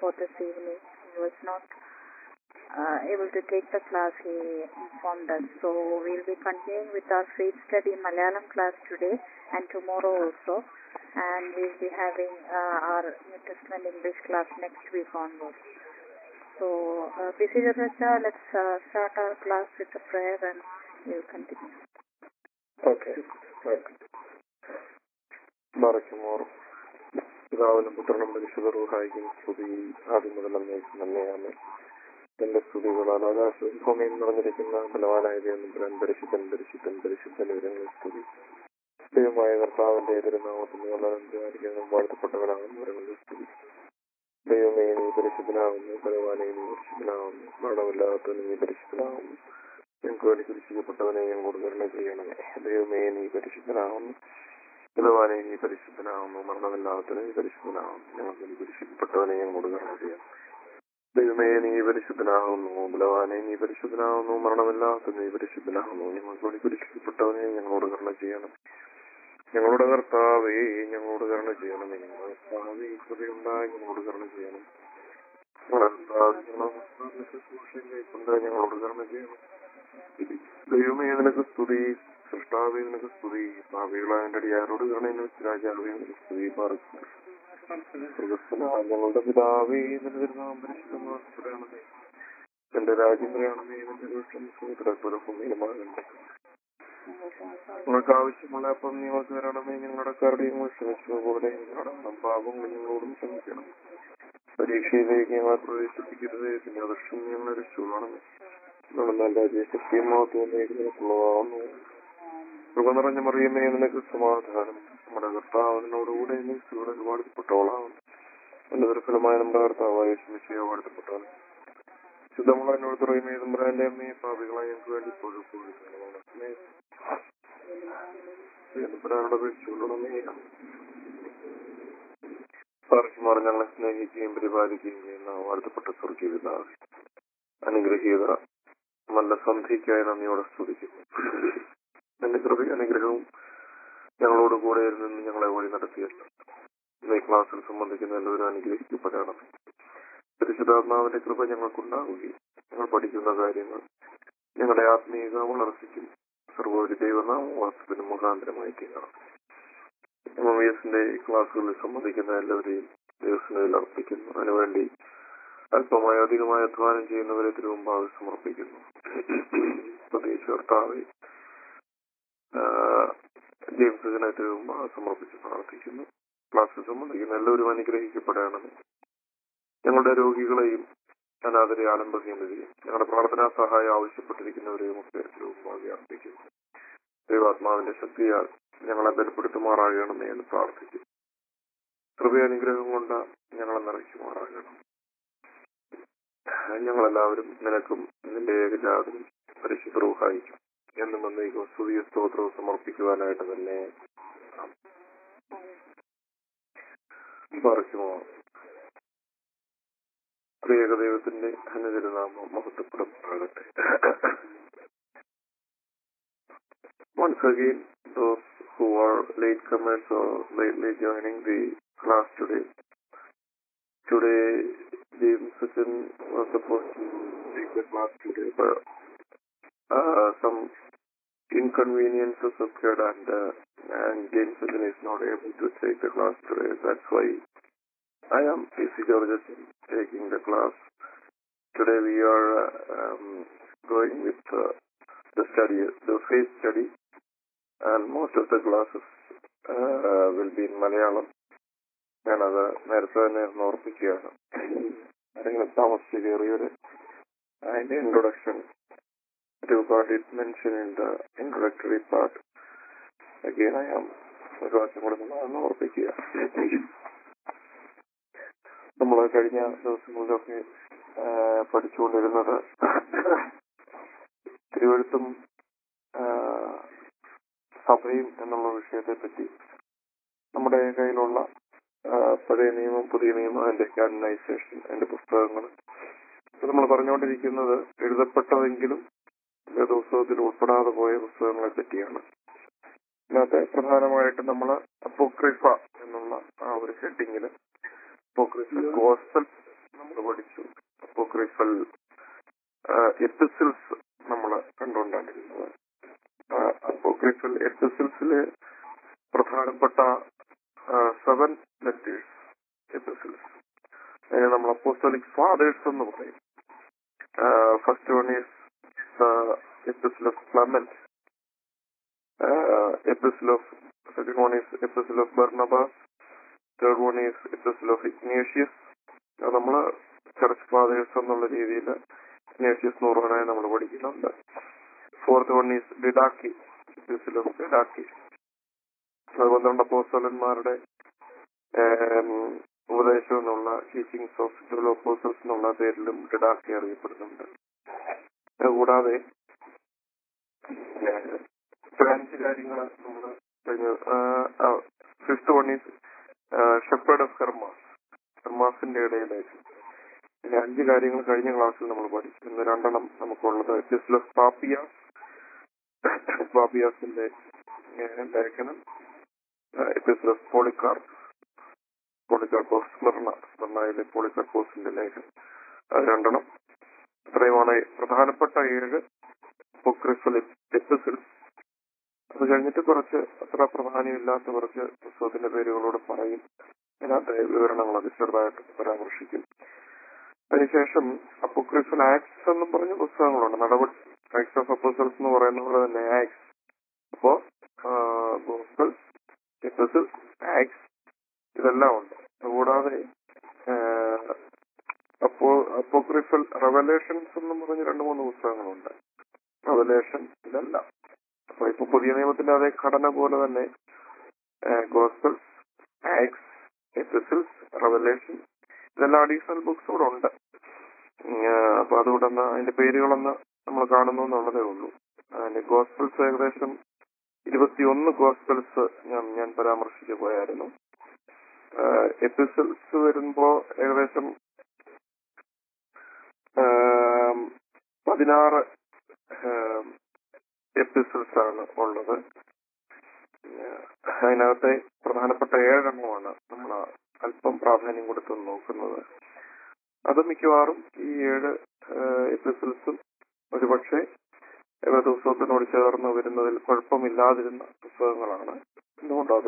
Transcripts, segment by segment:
for this evening. He was not uh, able to take the class, he informed us. So we'll be continuing with our faith study Malayalam class today and tomorrow also. And we'll be having uh, our New Testament English class next week onwards. So, uh, PC Raja, let's uh, start our class with a prayer and we'll continue. Okay മറയ്ക്കുമോർ പിതാവിനും പുത്രനും പരിശുദ്ധ റൂഹായിക്കും സ്തുതി ആദ്യം മുതൽ അന്നേക്കും നല്ലയാണ് എന്റെ സ്തുതികളാൽ ആകാശവും ഭൂമിയും നിറഞ്ഞിരിക്കുന്ന ബലവാനായ ദൈവം പരിശുദ്ധൻ പരിശുദ്ധൻ പരിശുദ്ധൻ വിവരങ്ങൾ സ്തുതി ദൈവമായ കർത്താവിന്റെ തിരുനാമത്തിൽ നിങ്ങളായിരിക്കുന്നതും വാഴ്ത്തപ്പെട്ടവനാകുന്നു വിവരങ്ങളുടെ സ്തുതി ദൈവമേ നീ പരിശുദ്ധനാകുന്നു ബലവാനെ നീ പരിശുദ്ധനാകുന്നു മരണമില്ലാത്ത നീ പരിശുദ്ധനാകുന്നു ഞങ്ങൾക്ക് വേണ്ടി കുരിശിക്കപ്പെട്ടവനെ ഞങ്ങളോട് കരുണ ചെയ്യണമേ ദൈവമേ നീ പരിശുദ്ധനാകുന്നു ബലവാനെ നീ പരിശുദ്ധനാകുന്നു മരണമില്ലാത്തവനെ നീ പരിശുദ്ധനാകുന്നു ഞങ്ങൾക്ക് വേണ്ടി കുരിശിക്കപ്പെട്ടവനെ ഞങ്ങളോട് കരുണ ചെയ്യണം ദൈവമേ നീ പരിശുദ്ധനാകുന്നു ബലവാനെ നീ പരിശുദ്ധനാകുന്നു മരണമില്ലാത്ത നീ പരിശുദ്ധനാകുന്നു ഞങ്ങൾക്ക് വേണ്ടി കുരിശിക്കപ്പെട്ടവനെ ഞങ്ങളോട് കരുണ ചെയ്യണം ഞങ്ങളുടെ കർത്താവേ ഞങ്ങളോട് കരുണ ചെയ്യണമേ ഞങ്ങളുടെ കർത്താവേ കൃപയുണ്ടായി ഞങ്ങളോട് കരുണ ചെയ്യണം ഞങ്ങളുടെ കർത്താവേ ഞങ്ങളുടെ ശുശ്രൂഷയിലേക്കുണ്ട് ഞങ്ങളോട് കരുണ ചെയ്യണം ദൈവമേ നിനക്ക് സ്തുതി സൃഷ്ടാവേ നിനക്ക് സ്തുതി ഭാവികളായ എന്റെ അടിയാരോട് കരുണ രാജാവേ നിനക്ക് സ്തുതി പാർക്കുന്നു ഞങ്ങളുടെ പിതാവേ നിന്റെ തിരുനാമം പരിശുദ്ധമാണമേ എന്റെ രാജ്യം പറയണമേ നിന്റെ ദോഷം ഭൂമിയിലുമാകണ്ടേ നിങ്ങൾക്ക് ആവശ്യമുള്ള അപ്പം നിങ്ങൾക്ക് തരണമേ ഞങ്ങളുടെ കരുടെയും ക്ഷമിച്ചത് പോലെ ഞങ്ങളുടെ പാപം ഞങ്ങളോടും ക്ഷമിക്കണം പരീക്ഷയിലേക്ക് ഞങ്ങളെ പ്രവേശിപ്പിക്കരുത് പിന്നെ വർഷം ഞങ്ങളെ രക്ഷപ്പെടണമേ നല്ല ശക്തിയും മാത്രമേക്കുള്ളതാവുന്നു കൃപ നിറഞ്ഞ മറിയമേ നിനക്ക് സമാധാനം നമ്മുടെ കർത്താവിനോടുകൂടെ നിങ്ങളുടെ വാഴ്ത്തപ്പെട്ടവളാണ് എന്റെ ദുർഫലമായ നമ്മുടെ കർത്താവായ ശമിശയോ വാഴ്ത്തപ്പെട്ടവൻ ശുദ്ധമുള്ള എന്നോട് തുറയുമേ നമ്മുടെ അമ്മയെ പാപികളായി ഞങ്ങൾക്ക് വേണ്ടി സാർക്കുമാർ ഞങ്ങളെ സ്നേഹിക്കുകയും പരിപാലിക്കുകയും ചെയ്യുന്ന വാഴ്ത്തപ്പെട്ട സ്വർഗീയ പിതാവ് അനുഗ്രഹീത നല്ല സന്ധിക്കായി നന്ദിയോടെ സ്തുതിക്കുന്നു എന്റെ കൃപ അനുഗ്രഹവും ഞങ്ങളോട് കൂടെ നിന്ന് ഞങ്ങളെ വഴി നടത്തിയല്ലോ ഈ ക്ലാസ്സിൽ സംബന്ധിക്കുന്ന എല്ലാവരും അനുഗ്രഹിക്കപ്പെടണം പരിശുദ്ധാത്മാവിന്റെ കൃപ ഞങ്ങൾക്കുണ്ടാവുകയും ഞങ്ങൾ പഠിക്കുന്ന കാര്യങ്ങൾ ഞങ്ങളുടെ ആത്മീയ വളർച്ചയ്ക്കും സർവോപരി ദൈവനാമ വാസ്തുവിന് മുഖാന്തരമായി തീരണം എം എം എസിന്റെ ക്ലാസ്സുകളിൽ സംബന്ധിക്കുന്ന എല്ലാവരെയും ദൈവസ്നയിൽ അർപ്പിക്കുന്നു അതിനുവേണ്ടി അല്പമായ അധികമായ അധ്വാനം ചെയ്യുന്നവരെ തിരുമുമ്പാകെ സമർപ്പിക്കുന്നു പ്രത്യേകിച്ച് കർത്താവെ ജെയിംസ് ഇതിനെ തിരുമുമ്പാകെ സമർപ്പിച്ച് പ്രാർത്ഥിക്കുന്നു ക്ലാസ്സിൽ സംബന്ധിക്കുന്ന എല്ലാവരും അനുഗ്രഹിക്കപ്പെടണമെന്ന് ഞങ്ങളുടെ രോഗികളെയും അനാഥരെ ആലംബഹീനതയും ഞങ്ങളുടെ പ്രാർത്ഥനാ സഹായം ആവശ്യപ്പെട്ടിരിക്കുന്നവരെയും ഒക്കെ തിരുമുമ്പാകെ അർപ്പിക്കുന്നു ദൈവാത്മാവിന്റെ ശക്തിയാൽ ഞങ്ങളെ ബലപ്പെടുത്തുമാറാകണമേ എന്ന് പ്രാർത്ഥിക്കും കൃപയാനുഗ്രഹം കൊണ്ട് ഞങ്ങളെ നിറയ്ക്കുമാറാകണം ഞങ്ങളെല്ലാവരും നിനക്കും നിന്റെ ഏകജാതനും പരിശുദ്ധ റൂഹായിക്കും എന്നും വന്നേക്കും സ്തുതിയ സ്തോത്രവും സമർപ്പിക്കുവാനായിട്ട് തന്നെ മറിക്കുമോ പ്രിയക ദൈവത്തിന്റെ അനുതിരുനാമം മഹത്വപ്പെടുമാകട്ടെ Once again, those who are latecomers or lately joining the class today, today James Sachin was supposed to take the class today, but uh, some inconveniences occurred and, uh, and James Sachin is not able to take the class today. That's why I am P.C. Georges taking the class. Today we are uh, um, going with uh, the study, the faith study, and most of the classes uh, will be in Malayalam. ഞാനത് നേരത്തെ തന്നെ ഓർപ്പിക്കുകയാണ് ആരെങ്കിലും താമസിച്ച് കയറിയൊരു അതിന്റെ introduction ഒരു part it mention in the introductory part again I am ഒരു പ്രാവശ്യം കൂടെ നമ്മളതൊന്ന് ഓർപ്പിക്കുക നമ്മൾ കഴിഞ്ഞ ദിവസങ്ങളിലൊക്കെ പഠിച്ചുകൊണ്ടിരുന്നത് തിരുവഴുത്തും സഭയും എന്നുള്ള വിഷയത്തെ പറ്റി നമ്മുടെ കയ്യിലുള്ള പഴയ നിയമം പുതിയ നിയമം അതിന്റെ കാനനൈസേഷൻ അതിന്റെ പുസ്തകങ്ങൾ നമ്മൾ പറഞ്ഞുകൊണ്ടിരിക്കുന്നത് എഴുതപ്പെട്ടതെങ്കിലും വേദപുസ്തകത്തിൽ ഉൾപ്പെടാതെ പോയ പുസ്തകങ്ങളെ പറ്റിയാണ് ഇതിനകത്ത് പ്രധാനമായിട്ട് നമ്മൾ അപ്പോക്രിഫ എന്നുള്ള ആ ഒരു ഹെഡിങ്ങിൽ അപ്പോക്രിഫ ഗോസ്പൽ അപ്പോക്രിഫൽ എപ്പിസിൽസ് നമ്മൾ കണ്ടുകൊണ്ടാണിരുന്നത് അപ്പോക്രിഫൽ എപ്പിസിൽസില് പ്രധാനപ്പെട്ട സെവൻ ലെറ്റേഴ്സ് എപ്പിസിൽസ് അതിനെ നമ്മൾ അപ്പോസ്റ്റോലിക് ഫാദേഴ്സ് എന്ന് പറയും first one is epistle of Clement epistle of second one is epistle of Barnabas third one is epistle of Ignatius അത് നമ്മള് ചർച്ച് ഫാദേഴ്സ് എന്നുള്ള രീതിയിൽ ഇഗ്നേഷ്യസ് നൂറുവനായി നമ്മൾ പഠിക്കുന്നുണ്ട് fourth one is Didache epistle of Didache അത് പന്ത്രണ്ട് അപ്പോസ്റ്റലന്മാരുടെ ഉപദേശം എന്നുള്ള ടീച്ചിങ്സ് ഓഫ് ട്വൽവ് അപ്പോസ്റ്റൽസ് എന്നുള്ള പേരിലും ഡിഡാക്കി അറിയപ്പെടുന്നുണ്ട് അതുകൂടാതെ ഇത്ര അഞ്ച് കാര്യങ്ങൾ നമ്മൾ കഴിഞ്ഞ fifth one is shepherd of Hermas ഹെർമാസിന്റെ ഇടയിലേക്ക് ഇനി അഞ്ച് കാര്യങ്ങൾ കഴിഞ്ഞ ക്ലാസ്സിൽ നമ്മൾ പഠിച്ചു ഇന്ന് രണ്ടെണ്ണം നമുക്കുള്ളത് എപ്പിസിൽ ഓഫ് പാപ്പിയാസ് പാപ്പിയാസിന്റെ ലേഖനം എപ്പിസിൽ ഓഫ് പോളിക്കാർപ്പ് പോളിക്കാർപ്പോസ് സ്മരണ സ്മരണയിലെ പോളിക്കാർപ്പോസിന്റെ ലേഖനം അത് രണ്ടെണ്ണം ഇത്രയുമാണ് പ്രധാനപ്പെട്ട ഏഴ് പൊക്രിഫൽ എപ്പിസിൽസ് അത് കഴിഞ്ഞിട്ട് കുറച്ച് അത്ര പ്രാധാന്യമില്ലാത്ത കുറച്ച് പുസ്തകത്തിന്റെ പേരുകളോട് പറയും അതിനകത്തെ വിവരണങ്ങളൊക്കെ ചെറുതായിട്ട് പരാമർശിക്കും അതിനുശേഷം അപ്പോക്രിഫൽ ആക്സ് എന്നും പറഞ്ഞ പുസ്തകങ്ങളുണ്ട് നടപടി ആക്സ് ഓഫ് അപ്പോസൽസ് എന്ന് പറയുന്ന പോലെ തന്നെ ആക്സ് അപ്പോ ഗോസ്പൽസ് എപ്പിസിൽസ് ആക്സ് ഇതെല്ലാം ഉണ്ട് കൂടാതെ അപ്പോ അപ്പോക്രിഫൽ റെവലേഷൻസ് എന്നും പറഞ്ഞ് രണ്ട് മൂന്ന് പുസ്തകങ്ങളുണ്ട് റെവലേഷൻ ഇതെല്ലാം അപ്പൊ ഇപ്പൊ പുതിയ നിയമത്തിന്റെ അതേ ഘടന പോലെ തന്നെ ഗോസ്പൽസ് ആക്സ് എപ്പിസിൽസ് റെവലേഷൻ ഇതെല്ലാം അഡീഷണൽ ബുക്സ് കൂടെ ഉണ്ട് അപ്പൊ അതുകൂടെ ഒന്ന് അതിന്റെ പേരുകളൊന്ന് നമ്മൾ കാണുന്നു എന്നുള്ളതേ ഉള്ളൂ അതിന്റെ ഗോസ്പൽസ് ഏകദേശം ഇരുപത്തിയൊന്ന് ഗോസ്പൽസ് ഞാൻ ഞാൻ പരാമർശിച്ചു പോയായിരുന്നു എപ്പിസിൽസ് വരുമ്പോ ഏകദേശം പതിനാറ് എപ്പിസിൽസ് ആണ് ഉള്ളത് അതിനകത്തെ പ്രധാനപ്പെട്ട ഏഴെണ്ണമാണ് നമ്മൾ അല്പം പ്രാധാന്യം കൊടുത്ത് നോക്കുന്നത് അത് മിക്കവാറും ഈ ഏഴ് എപ്പിസിൽസും ഒരുപക്ഷെ ദിവസത്തിനോട് ചേർന്ന് വരുന്നതിൽ കുഴപ്പമില്ലാതിരുന്ന പുസ്തകങ്ങളാണ് എന്തുകൊണ്ടത്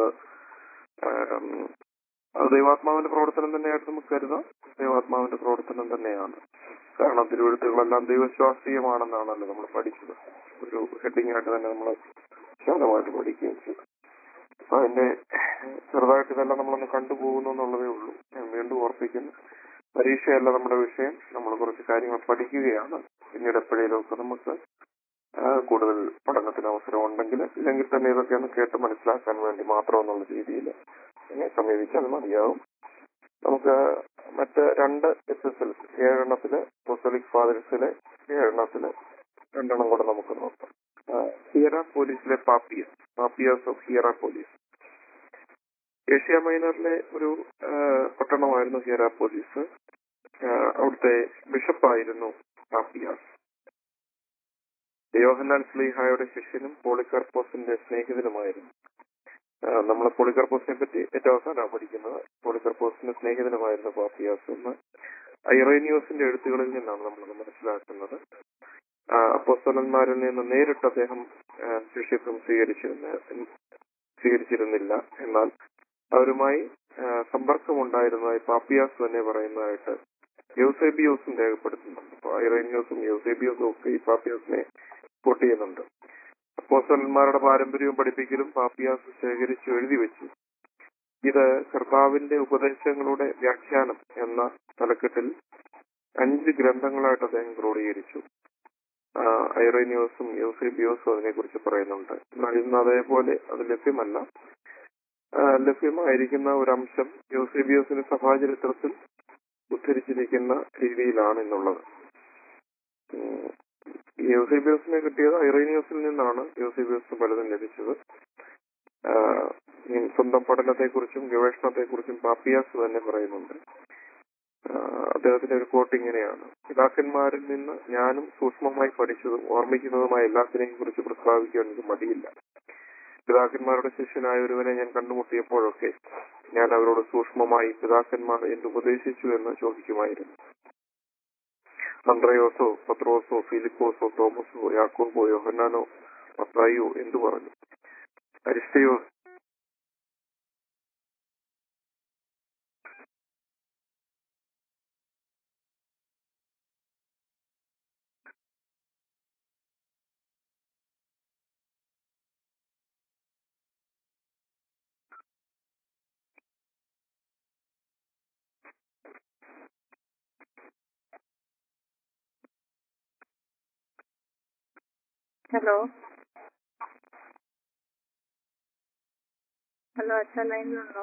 അത് ദൈവാത്മാവിന്റെ പ്രവർത്തനം തന്നെയായിട്ട് നമുക്ക് കരുതാം ദൈവാത്മാവിന്റെ പ്രവർത്തനം തന്നെയാണ് കാരണം തിരുവഴുത്തുകളെല്ലാം ദൈവശാസ്ത്രീയമാണെന്നാണല്ലോ നമ്മൾ പഠിച്ചത് ഒരു ഹെഡിങ് ആയിട്ട് തന്നെ നമ്മൾ ശാന്തമായിട്ട് പഠിക്കുകയും ചെയ്തു അപ്പൊ അതിന്റെ ചെറുതായിട്ട് ഇതെല്ലാം നമ്മളൊന്ന് കണ്ടുപോകുന്നു എന്നുള്ളതേ ഉള്ളൂ ഞാൻ വീണ്ടും ഓർപ്പിക്കുന്നു പരീക്ഷയല്ല നമ്മുടെ വിഷയം നമ്മൾ കുറച്ച് കാര്യങ്ങൾ പഠിക്കുകയാണ് പിന്നീട് എപ്പോഴേലും ഒക്കെ നമുക്ക് കൂടുതൽ പഠനത്തിന് അവസരം ഉണ്ടെങ്കിൽ ഇല്ലെങ്കിൽ തന്നെ ഇതൊക്കെ ഒന്ന് കേട്ട് മനസ്സിലാക്കാൻ വേണ്ടി മാത്രം എന്നുള്ള രീതിയിൽ എന്നെ സമീപിച്ചാൽ മതിയാവും നമുക്ക് മറ്റ് രണ്ട് എസ് എസ് എൽ ഏഴെണ്ണത്തില് പൊസലിക് ഫാദേഴ്സിലെ ഏഴെണ്ണത്തില് രണ്ടെണ്ണം കൂടെ നമുക്ക് നോക്കാം ഹിയറ പോലീസിലെ Papias Papias of Hierapolis Asia മൈനറിലെ ഒരു പട്ടണമായിരുന്നു ഹിയറ പോലീസ് അവിടുത്തെ ബിഷപ്പായിരുന്നു പാപ്പിയാസ് യോഹന്നാൻ സ്ലീഹായുടെ ശിഷ്യനും പോളികാർപ്പോസിന്റെ സ്നേഹിതനുമായിരുന്നു നമ്മൾ പോളികാർപ്പോസിനെ പറ്റി ഏറ്റവും അവസാനമാണ് പഠിക്കുന്നത് പോളികാർപ്പോസിന്റെ സ്നേഹിതനുമായിരുന്നു പാപ്പിയാസ് എന്ന് ഐറേനിയോസിന്റെ എഴുത്തുകളിൽ നിന്നാണ് നമ്മൾ മനസ്സിലാക്കുന്നത് അപ്പോസ്തലന്മാരിൽ നിന്ന് നേരിട്ട് അദ്ദേഹം ശിഷ്യത്വം സ്വീകരിച്ചിരുന്ന സ്വീകരിച്ചിരുന്നില്ല എന്നാൽ അവരുമായി സമ്പർക്കമുണ്ടായിരുന്നതായി പാപ്പിയാസ് തന്നെ പറയുന്നതായിട്ട് യൂസേബിയോസും രേഖപ്പെടുത്തുന്നുണ്ട് അപ്പൊ ഐറേനിയോസും യൂസേബിയോസും ഒക്കെ ഈ പാപ്പിയാസിനെ കോട്ട് ചെയ്യുന്നുണ്ട് അപ്പോസ്റ്റലന്മാരുടെ പാരമ്പര്യവും പഠിപ്പിക്കലും പാപ്പിയാസ് ശേഖരിച്ചു എഴുതി വെച്ചു ഇത് കർത്താവിന്റെ ഉപദേശങ്ങളുടെ വ്യാഖ്യാനം എന്ന തലക്കെട്ടിൽ അഞ്ച് ഗ്രന്ഥങ്ങളായിട്ട് അദ്ദേഹം ക്രോഡീകരിച്ചു ഐറേനിയോസും യൂസേബിയോസും അതിനെക്കുറിച്ച് പറയുന്നുണ്ട് എന്നാൽ ഇന്ന് അതേപോലെ അത് ലഭ്യമല്ല ലഭ്യമായിരിക്കുന്ന ഒരു അംശം യൂസേബിയോസിന്റെ സഭാചരിത്രത്തിൽ ഉദ്ധരിച്ചിരിക്കുന്ന രീതിയിലാണ് ഇന്നുള്ളത് യൂസേബിയോസിനെ കിട്ടിയത് ഐറേനിയോസിൽ നിന്നാണ് യൂസേബിയോസിന് പലതും ലഭിച്ചത് സ്വന്തം പഠനത്തെക്കുറിച്ചും ഗവേഷണത്തെക്കുറിച്ചും പാപ്പിയാസ് തന്നെ പറയുന്നുണ്ട് അദ്ദേഹത്തിന്റെ ഒരു കോട്ട് ഇങ്ങനെയാണ് പിതാക്കന്മാരിൽ നിന്ന് ഞാനും സൂക്ഷ്മമായി പഠിച്ചതും ഓർമ്മിക്കുന്നതുമായ എല്ലാത്തിനെയും കുറിച്ച് പ്രസ്താവിക്കാൻ എനിക്ക് മടിയില്ല പിതാക്കന്മാരുടെ ശിഷ്യനായ ഒരുവനെ ഞാൻ കണ്ടുമുട്ടിയപ്പോഴൊക്കെ ഞാൻ അവരോട് സൂക്ഷ്മമായി പിതാക്കന്മാർ എന്ത് ഉപദേശിച്ചു എന്ന് ചോദിക്കുമായിരുന്നു അന്ത്രയോസോ പത്രോസോ ഫിലിപ്പോസോ തോമസോ യാക്കോബോ യോഹന്നാനോ മത്തായിയോ എന്തു പറഞ്ഞു അരിസ്റ്റയോ ഹലോ ഹലോ അച്ഛൻ ലൈനിലുണ്ടോ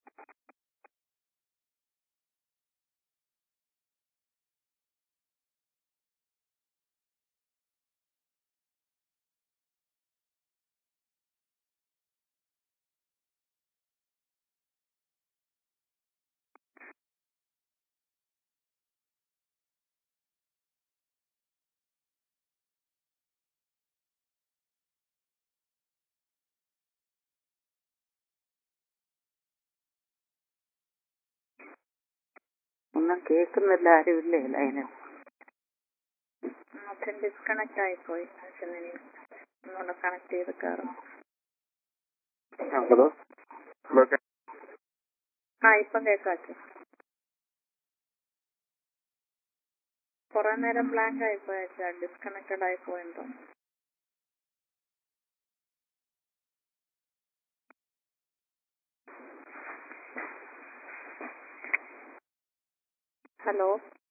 ഒന്നും കേൾക്കുന്നില്ല ആരുമില്ലേ ലൈനിൽ അച്ഛൻ ഡിസ്കണക്ട് ആയിപ്പോയി അച്ഛൻ ഇനി ഒന്നുകൂടെ കണക്ട് ചെയ്ത് കയറണം ഹലോ ഹലോ കേ- ആ ഇപ്പം കേൾക്കാം അച്ഛൻ കുറെ നേരം ബ്ലാങ്ക് ആയിപ്പോയി അച്ഛാ ഡിസ്കണക്റ്റഡ് ആയിപ്പോയെന്തോ ഹലോ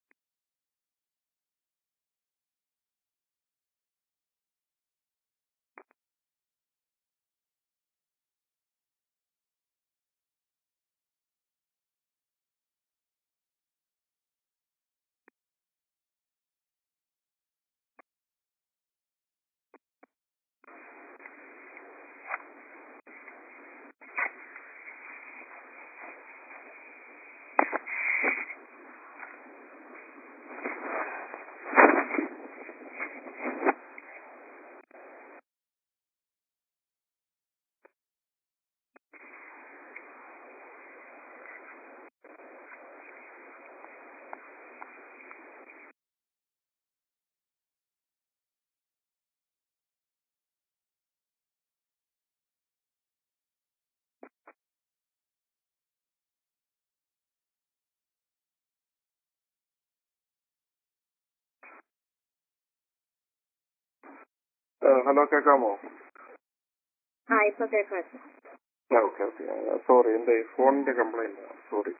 ആ, ഹലോ കേൾക്കാമോ ആ ഇപ്പൊ കേൾക്കാം അച്ഛൻ ഓക്കെ ഓക്കെ സോറി എന്റെ ഫോണിന്റെ കംപ്ലൈന്റ് സോറി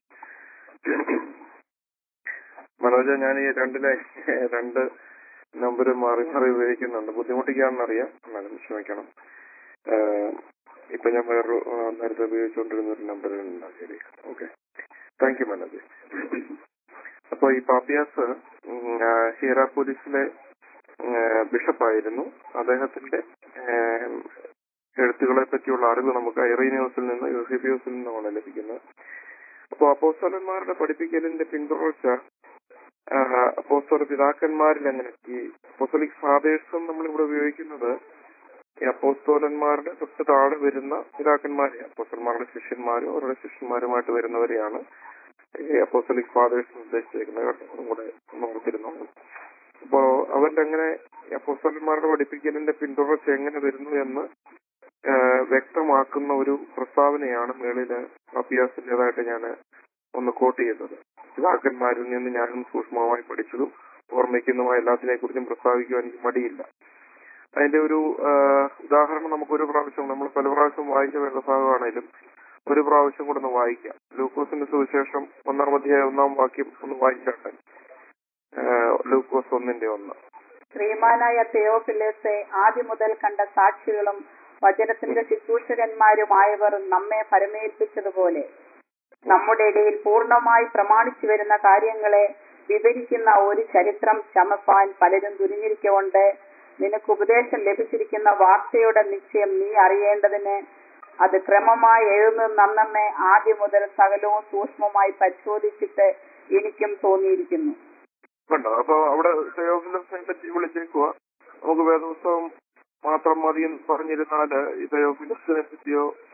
മനോജ ഞാൻ ഈ രണ്ടിലെ രണ്ട് നമ്പർ മാറി മാറി ഉപയോഗിക്കുന്നുണ്ട് ബുദ്ധിമുട്ടിക്കാണെന്നറിയാം എന്നാലും ക്ഷമിക്കണം ഏഹ്, ഇപ്പൊ ഞാൻ വേറൊരു ആ, നേരത്തെ ഉപയോഗിച്ചുകൊണ്ടിരുന്ന ഒരു നമ്പർ ഉണ്ടാക്കി ഓക്കെ താങ്ക് യു മനോജ് അപ്പൊ ഈ പാപ്പിയാസ് ഉം, ആ, ഹീറാപോലിസിലെ ഏഹ്, ബിഷപ്പായിരുന്നു അദ്ദേഹത്തിന്റെ ഏഹ്, എഴുത്തുകളെ പറ്റിയുള്ള അറിവ് നമുക്ക് ഐറീനിയോസിൽ നിന്ന് യൂസിബിയോസിൽ നിന്നുമാണ് ലഭിക്കുന്നത് അപ്പൊ അപ്പോസ്തലന്മാരുടെ പഠിപ്പിക്കലിന്റെ പിന്തുടർച്ച ആഹ്, അപ്പോസ്തല പിതാക്കന്മാരിൽ എങ്ങനെ ഈ അപ്പോസ്തലിക് ഫാദേഴ്സും നമ്മളിവിടെ ഉപയോഗിക്കുന്നത് ഈ അപ്പോസ്തോലന്മാരുടെ തൊട്ട് താഴെ വരുന്ന പിതാക്കന്മാരെ അപ്പോസ്തലന്മാരുടെ ശിഷ്യന്മാരും അവരുടെ ശിഷ്യന്മാരുമായിട്ട് വരുന്നവരെയാണ് ഈ അപ്പോസ്തലിക് ഫാദേഴ്സ് ഉദ്ദേശിച്ചിരിക്കുന്നത് കേട്ടോ അതും കൂടെ ഒന്ന് ഓർത്തിരുന്നോളൂ അപ്പോ അവരുടെ എങ്ങനെ ഈ അപ്പോസ്തലന്മാരുടെ പഠിപ്പിക്കലിന്റെ പിന്തുടർച്ച എങ്ങനെ വരുന്നു എന്ന് ആഹ് വ്യക്തമാക്കുന്ന ഒരു പ്രസ്താവനയാണ് മേളില് അഭ്യാസിന്റേതായിട്ട് ഞാൻ ഒന്ന് കോട്ട് ചെയ്യുന്നത് പിതാക്കന്മാരിൽ നിന്ന് ഞാനും സൂക്ഷ്മമായി പഠിച്ചതും ഓർമ്മിക്കുന്നതുമായ എല്ലാത്തിനെ കുറിച്ചും പ്രസ്താവിക്കുവാൻ എനിക്ക് മടിയില്ല അതിന്റെ ഒരു ആഹ് ഉദാഹരണം നമുക്ക് ഒരു പ്രാവശ്യം നമ്മൾ പല പ്രാവശ്യം വായിച്ച വേദഭാഗമാണേലും ഒരു പ്രാവശ്യം കൂടെ ഒന്ന് വായിക്കാം ലൂക്കോസിന്റെ സുവിശേഷം ഒന്നാം അധ്യായം ഒന്നാം വാക്യം ഒന്ന് വായിച്ചാട്ടെ ആഹ് ലൂക്കോസ് ഒന്നിന്റെ ഒന്ന് ശ്രീമാനായ തെയോഫിലേസെ ആദ്യം മുതൽ കണ്ട സാക്ഷികളും വചനത്തിന്റെ ശുശ്രൂഷകന്മാരുമായവർ നമ്മെ പരമേൽപ്പിച്ചതുപോലെ നമ്മുടെ ഇടയിൽ പൂർണ്ണമായി പ്രമാണിച്ചു വരുന്ന കാര്യങ്ങളെ വിവരിക്കുന്ന ഒരു ചരിത്രം ചമപ്പാൻ പലരും തുനിഞ്ഞിരിക്കൊണ്ട് നിനക്ക് ഉപദേശം ലഭിച്ചിരിക്കുന്ന വാർത്തയുടെ നിശ്ചയം നീ അറിയേണ്ടതിന് അത് ക്രമമായി എഴുതുന്നത് നന്നമ്മെ ആദ്യം മുതൽ സകലവും സൂക്ഷ്മമായി പരിശോധിച്ചിട്ട് എനിക്കും തോന്നിയിരിക്കുന്നു കണ്ടോ അപ്പൊ അവിടെ തെയോഫിലസിനെ പറ്റി വിളിച്ചേക്കുക നമുക്ക് വേദപുസ്തകം മാത്രം മതി എന്ന് പറഞ്ഞിരുന്നാല് ഈ തെയോഫിലസിനെ പറ്റിയോ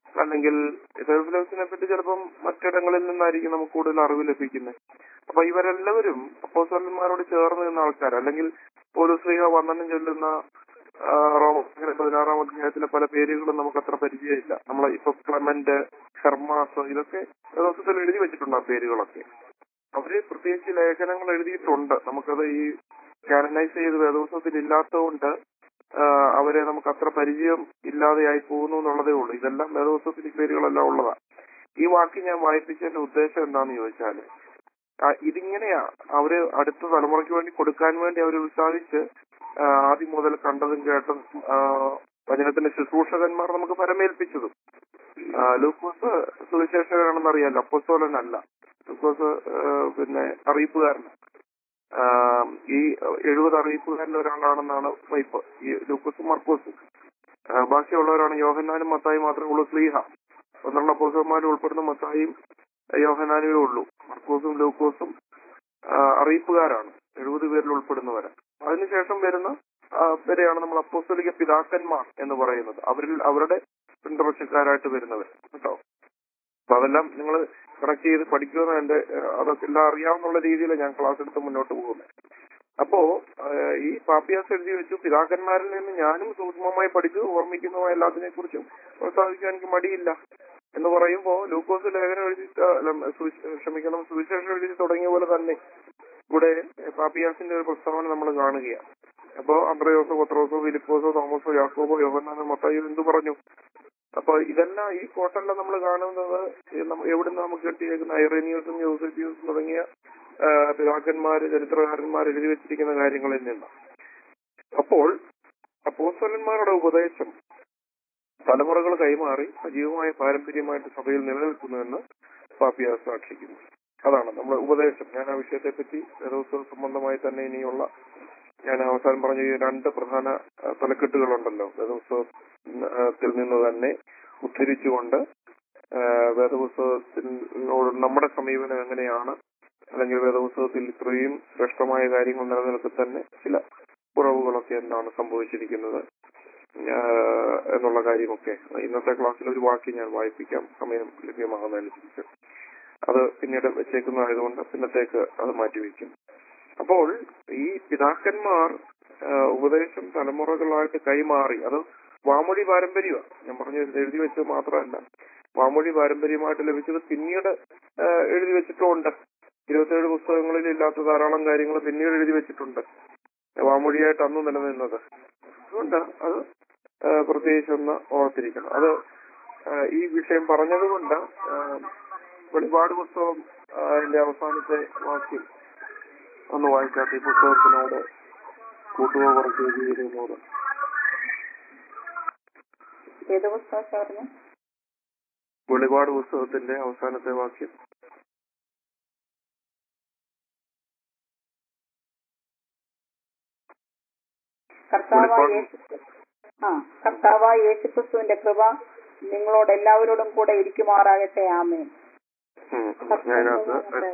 അല്ലെങ്കിൽ തെയോഫിലോസിനെ പറ്റി ചിലപ്പം മറ്റിടങ്ങളിൽ നിന്നായിരിക്കും നമുക്ക് കൂടുതൽ അറിവ് ലഭിക്കുന്നത് അപ്പൊ ഇവരെല്ലാവരും അപ്പോസ്തലന്മാരോട് ചേർന്ന് നിന്ന ആൾക്കാർ അല്ലെങ്കിൽ ഒരു സ്ത്രീക വന്ദനം ചൊല്ലുന്ന ആ, റോമ പതിനാറാം അധ്യായത്തിലെ പല പേരുകളും നമുക്ക് അത്ര പരിചയമില്ല നമ്മളെ ഇപ്പൊ ക്ലമന്റ് ഹെർമാസ് ഇതൊക്കെ ദിവസത്തിൽ എഴുതി വെച്ചിട്ടുണ്ട് ആ പേരുകളൊക്കെ അവര് പ്രത്യേകിച്ച് ലേഖനങ്ങൾ എഴുതിയിട്ടുണ്ട് നമുക്കത് ഈ കാനനൈസ് ചെയ്ത് വേദോത്സവത്തിൽ ഇല്ലാത്തതുകൊണ്ട് ആ, അവരെ നമുക്ക് അത്ര പരിചയം ഇല്ലാതെയായി പോകുന്നു എന്നുള്ളതേ ഉള്ളൂ ഇതെല്ലാം വേദോത്സവത്തിൽ ഈ പേരുകളെല്ലാം ഉള്ളതാ ഈ വാക്ക് ഞാൻ വായിപ്പിച്ചതിന്റെ ഉദ്ദേശം എന്താന്ന് ചോദിച്ചാല് ആ, ഇതിങ്ങനെയാ അവര് അടുത്ത തലമുറയ്ക്ക് വേണ്ടി കൊടുക്കാൻ വേണ്ടി അവർ ഉത്സാഹിച്ച് ആ, ആദ്യം മുതൽ കണ്ടതും കേട്ടതും ആ, വചനത്തിന്റെ ശുശ്രൂഷകന്മാർ നമുക്ക് പരമേൽപ്പിച്ചതും ആ, ലൂക്കോസ് സുവിശേഷകനാണെന്ന് അറിയാലോ അപ്പോസ്തോലനല്ല ലൂക്കോസ് ആ, പിന്നെ അറിയിപ്പുകാരൻ ആ, ഈ എഴുപത് അറിയിപ്പുകാരിൽ ഒരാളാണെന്നാണ് വൈപ്പ് ഈ ലൂക്കോസും മർക്കോസും ആ, ബാക്കിയുള്ളവരാണ് യോഹന്നാനും മത്തായും മാത്രമേ ഉള്ളൂ സ്ലീഹ പന്ത്രണ്ട് അപ്പോസന്മാരും ഉൾപ്പെടുന്ന മത്തായും യോഹനാനുവേ ഉള്ളൂ മർക്കോസും ലൂക്കോസും ആ, അറിയിപ്പുകാരാണ് എഴുപത് പേരിൽ ഉൾപ്പെടുന്നവര് അതിനുശേഷം വരുന്ന ആ, വരെയാണ് നമ്മൾ അപ്പോസ്തലിക പിതാക്കന്മാർ എന്ന് പറയുന്നത് അവരിൽ അവരുടെ പിന്തുടർച്ചക്കാരായിട്ട് വരുന്നവർ കേട്ടോ അപ്പൊ അതെല്ലാം നിങ്ങൾ കണക്ട് ചെയ്ത് പഠിക്കുമെന്ന് എന്റെ ആ, അതൊക്കെ എല്ലാം അറിയാവുന്ന രീതിയിൽ ഞാൻ ക്ലാസ് എടുത്ത് മുന്നോട്ട് പോകുന്നത് അപ്പോ ആ, ഈ പാപ്പിയാസ് എഴുതി വെച്ചു പിതാക്കന്മാരിൽ നിന്ന് ഞാനും സൂക്ഷ്മമായി പഠിച്ചു ഓർമ്മിക്കുന്നതുമായ എല്ലാത്തിനെ കുറിച്ചും പ്രസ്താവിക്കാൻ എനിക്ക് മടിയില്ല എന്ന് പറയുമ്പോ ലൂക്കോസ് ലേഖനം എഴുതി ആ, അല്ല, സുവിശേ- ക്ഷമിക്കണം സുവിശേഷം എഴുതി തുടങ്ങിയ പോലെ തന്നെ ഇവിടെ പാപ്പിയാസിന്റെ ഒരു പ്രസ്താവന നമ്മൾ കാണുകയാണ് അപ്പോ അന്ത്രയോസോ പത്രോസോ ഫിലിപ്പോസോ തോമസോ യാക്കോബോ യോഹന്നാനോ മത്തായോ എന്തു പറഞ്ഞു അപ്പൊ ഇതെല്ലാം ഈ കോട്ടെല്ലാം നമ്മൾ കാണുന്നത് ഈ നമ്മ- എവിടുന്ന് നമുക്ക് കിട്ടിയേക്കുന്ന ഐറേനിയസും യൂസഫിയൂസും തുടങ്ങിയ ആ, പിതാക്കന്മാര് ചരിത്രകാരന്മാർ എഴുതി വെച്ചിരിക്കുന്ന കാര്യങ്ങളിൽ നിന്ന് അപ്പോൾ അപ്പോസ്തലന്മാരുടെ ഉപദേശം തലമുറകൾ കൈമാറി സജീവമായ പാരമ്പര്യമായിട്ട് സഭയിൽ നിലനിൽക്കുന്നുവെന്ന് പാപ്പിയ സാക്ഷിക്കുന്നു അതാണ് നമ്മുടെ ഉപദേശം ഞാൻ ആ വിഷയത്തെ പറ്റി വേദോത്സവ സംബന്ധമായി തന്നെ ഇനിയുള്ള ഞാൻ അവസാനം പറഞ്ഞ ഈ രണ്ട് പ്രധാന ആ, തലക്കെട്ടുകളുണ്ടല്ലോ വേദോത്സവത്തിൽ നിന്ന് തന്നെ ഉദ്ധരിച്ചുകൊണ്ട് ആ, വേദപുസ്തകത്തിനോട് നമ്മുടെ സമീപനം എങ്ങനെയാണ് അല്ലെങ്കിൽ വേദപുസ്തകത്തിൽ ഇത്രയും ശ്രേഷ്ഠമായ കാര്യങ്ങൾ നിലനിൽക്കെ തന്നെ ചില കുറവുകളൊക്കെ എന്താണ് സംഭവിച്ചിരിക്കുന്നത് ആ, എന്നുള്ള കാര്യമൊക്കെ ഇന്നത്തെ ക്ലാസ്സിൽ ഒരു വാക്ക് ഞാൻ വായിപ്പിക്കാം സമയം ലഭ്യമാകുന്നതനുസരിച്ച് അത് പിന്നീട് വെച്ചേക്കുന്നതായതുകൊണ്ട് പിന്നത്തേക്ക് അത് മാറ്റിവെക്കും അപ്പോൾ ഈ പിതാക്കന്മാർ ആ, ഉപദേശം തലമുറകളായിട്ട് കൈമാറി അത് വാമൊഴി പാരമ്പര്യമാണ് ഞാൻ പറഞ്ഞു എഴുതി വെച്ചത് മാത്രമല്ല വാമൊഴി പാരമ്പര്യമായിട്ട് ലഭിച്ചത് പിന്നീട് ആ, എഴുതി വെച്ചിട്ടുമുണ്ട് ഇരുപത്തേഴ് പുസ്തകങ്ങളിൽ ഇല്ലാത്ത ധാരാളം കാര്യങ്ങൾ പിന്നീട് എഴുതി വെച്ചിട്ടുണ്ട് വാമൊഴിയായിട്ട് അന്ന് നിലനിന്നത് അതുകൊണ്ട് അത് ആ, പ്രത്യേകിച്ച് ഒന്ന് ഓർത്തിരിക്കണം അത് ആ, ഈ വിഷയം പറഞ്ഞതുകൊണ്ട് ആ, വെളിപാട് പുസ്തകം ആ, അതിന്റെ അവസാനത്തെ വാക്യം ഒന്ന് വായിക്കാത്ത ഈ പുസ്തകത്തിനോട് കൂട്ടുക കുറച്ച് എഴുതിയിരുന്നത് ഏത് പുസ്തകം സാറിന് വെളിപാട് പുസ്തകത്തിന്റെ അവസാനത്തെ വാക്യം കർത്താവായ യേശു ആ കർത്താവായ യേശുക്രിസ്തുവിന്റെ കൃപ നിങ്ങളോട് എല്ലാവരോടും കൂടെ ഇരിക്കുമാറാകട്ടെ ആമേൻ ഉം. അതിനകത്ത്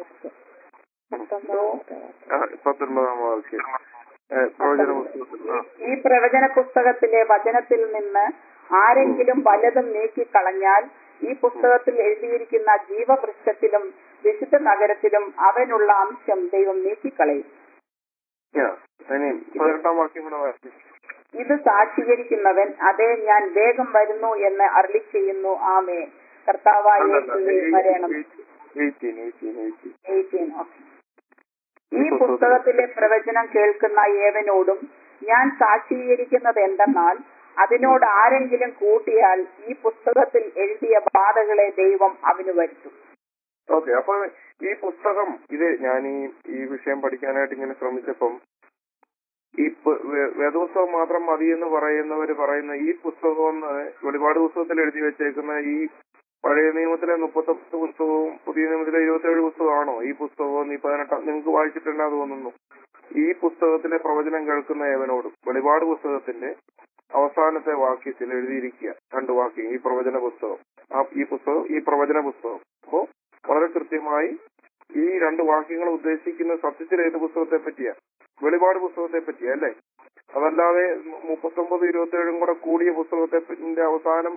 ആ, പത്തൊൻപതാം വാക്യം ഏ, പ്രവചന പുസ്തകത്തിൽ ആ. ഈ പ്രവചന പുസ്തകത്തിലെ വചനത്തിൽ നിന്ന് ആരെങ്കിലും വല്ലതും നീക്കിക്കളഞ്ഞാൽ ഈ പുസ്തകത്തിൽ എഴുതിയിരിക്കുന്ന ജീവവൃക്ഷത്തിലും വിശുദ്ധ നഗരത്തിലും അവനുള്ള അംശം ദൈവം നീക്കിക്കളയും ആ, ഇനി പതിനെട്ടാം വാക്യം കൂടെ വായിക്കും ഇത് സാക്ഷീകരിക്കുന്നവൻ അതേ ഞാൻ വേഗം വരുന്നു എന്ന് അരളി ചെയ്യുന്നു ആമേ കർത്താവായ യേശുവേ വരണം എയ്റ്റീൻ എയ്റ്റീൻ എയ്റ്റീൻ 18 ഓക്കേ. ഈ പുസ്തകത്തിലെ പ്രവചനം കേൾക്കുന്ന ഏവനോടും ഞാൻ സാക്ഷീകരിക്കുന്നത് എന്തെന്നാൽ അതിനോട് ആരെങ്കിലും കൂട്ടിയാൽ ഈ പുസ്തകത്തിൽ എഴുതിയ ബാധകളെ ദൈവം അവന് വരുത്തും ഓക്കെ അപ്പൊ ഈ പുസ്തകം ഇത് ഞാൻ ഈ ഈ വിഷയം പഠിക്കാനായിട്ട് ഇങ്ങനെ ശ്രമിച്ചപ്പം ഈ പ- വേ- വേദോത്സവം മാത്രം മതി എന്ന് പറയുന്നവര് പറയുന്ന ഈ പുസ്തകം എന്ന് വെളിപാട് പുസ്തകത്തിൽ എഴുതി വെച്ചേക്കുന്ന ഈ പഴയ നിയമത്തിലെ മുപ്പത്തൊമ്പത് പുസ്തകവും പുതിയ നിയമത്തിലെ ഇരുപത്തേഴ് പുസ്തകമാണോ ഈ പുസ്തകവും ഈ പതിനെട്ടാം നിങ്ങൾക്ക് വായിച്ചിട്ടുണ്ടാ തോന്നുന്നു ഈ പുസ്തകത്തിലെ പ്രവചനം കേൾക്കുന്ന ഏവനോടും വെളിപാട് പുസ്തകത്തിന്റെ അവസാനത്തെ വാക്യത്തിൽ എഴുതിയിരിക്കുക രണ്ട് വാക്യം ഈ പ്രവചന പുസ്തകം ആ ഈ പുസ്തകം ഈ പ്രവചന പുസ്തകം അപ്പോ വളരെ കൃത്യമായി ഈ രണ്ട് വാക്യങ്ങൾ ഉദ്ദേശിക്കുന്ന സത്യത്തിൽ ഏത് പുസ്തകത്തെ പറ്റിയാ വെളിപാട് പുസ്തകത്തെ പറ്റിയാ അല്ലേ അതല്ലാതെ മുപ്പത്തൊമ്പത് ഇരുപത്തേഴും കൂടെ കൂടിയ പുസ്തകത്തെ പറ്റി- അവസാനം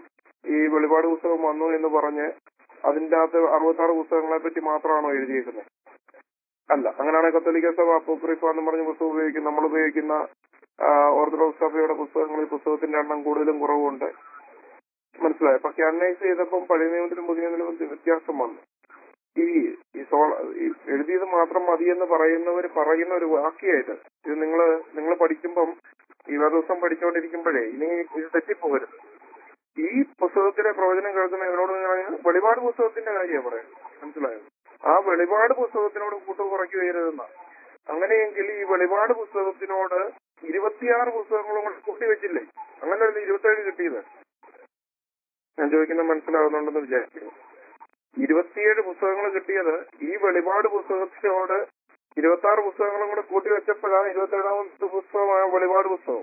ഈ വെളിപാട് പുസ്തകം വന്നു എന്ന് പറഞ്ഞ് അതിന്റെ അകത്ത് അറുപത്താറ് പുസ്തകങ്ങളെ പറ്റി മാത്രമാണോ എഴുതിയേക്കുന്നത് അല്ല അങ്ങനെയാണെങ്കിൽ കത്തോലിക്ക സഭ അപ്പോക്രിഫ എന്ന് പറഞ്ഞ പുസ്തകം ഉപയോഗിക്കുന്ന നമ്മൾ ഉപയോഗിക്കുന്ന ആ, ഓർത്തഡോക്സ് സഭയുടെ പുസ്തകങ്ങളിൽ പുസ്തകത്തിന്റെ എണ്ണം കൂടുതലും കുറവുണ്ട് മനസ്സിലായോ അപ്പൊ ക്യാനൈസ് ചെയ്തപ്പം പഴയ നിയമത്തിലും പുതിയ നിയമത്തിലും വ്യത്യാസം വന്നു ഈ ഈ സോള ഈ എഴുതിയത് മാത്രം മതി എന്ന് പറയുന്നവർ പറയുന്ന ഒരു വാക്യായത് ഇത് നിങ്ങൾ നിങ്ങൾ പഠിക്കുമ്പം ഈ ദിവസം പഠിച്ചുകൊണ്ടിരിക്കുമ്പോഴേ ഇനി ഇത് തെറ്റിപ്പോകരുത് ഈ പുസ്തകത്തിലെ പ്രവചനം കേൾക്കുന്ന ഇവരോട് നിങ്ങൾ വെളിപാട് പുസ്തകത്തിന്റെ കാര്യമാണ് പറയുന്നത് മനസ്സിലായോ ആ വെളിപാട് പുസ്തകത്തിനോട് കൂട്ടു കുറയ്ക്കുകയരുതെന്ന അങ്ങനെയെങ്കിൽ ഈ വെളിപാട് പുസ്തകത്തിനോട് ഇരുപത്തിയാറ് പുസ്തകങ്ങളും കൂടെ കൂട്ടി വെച്ചില്ലേ അങ്ങനെയല്ല ഇരുപത്തേഴ് കിട്ടിയത് ഞാൻ ചോദിക്കുന്നത് മനസ്സിലാവുന്നുണ്ടെന്ന് വിചാരിക്കുന്നു ഇരുപത്തിയേഴ് പുസ്തകങ്ങൾ കിട്ടിയത് ഈ വെളിപാട് പുസ്തകത്തിനോട് ഇരുപത്തി ആറ് പുസ്തകങ്ങളും കൂടെ കൂട്ടി വെച്ചപ്പോഴാണ് ഇരുപത്തേഴാമത്തെ പുസ്തകമായ വെളിപാട് പുസ്തകം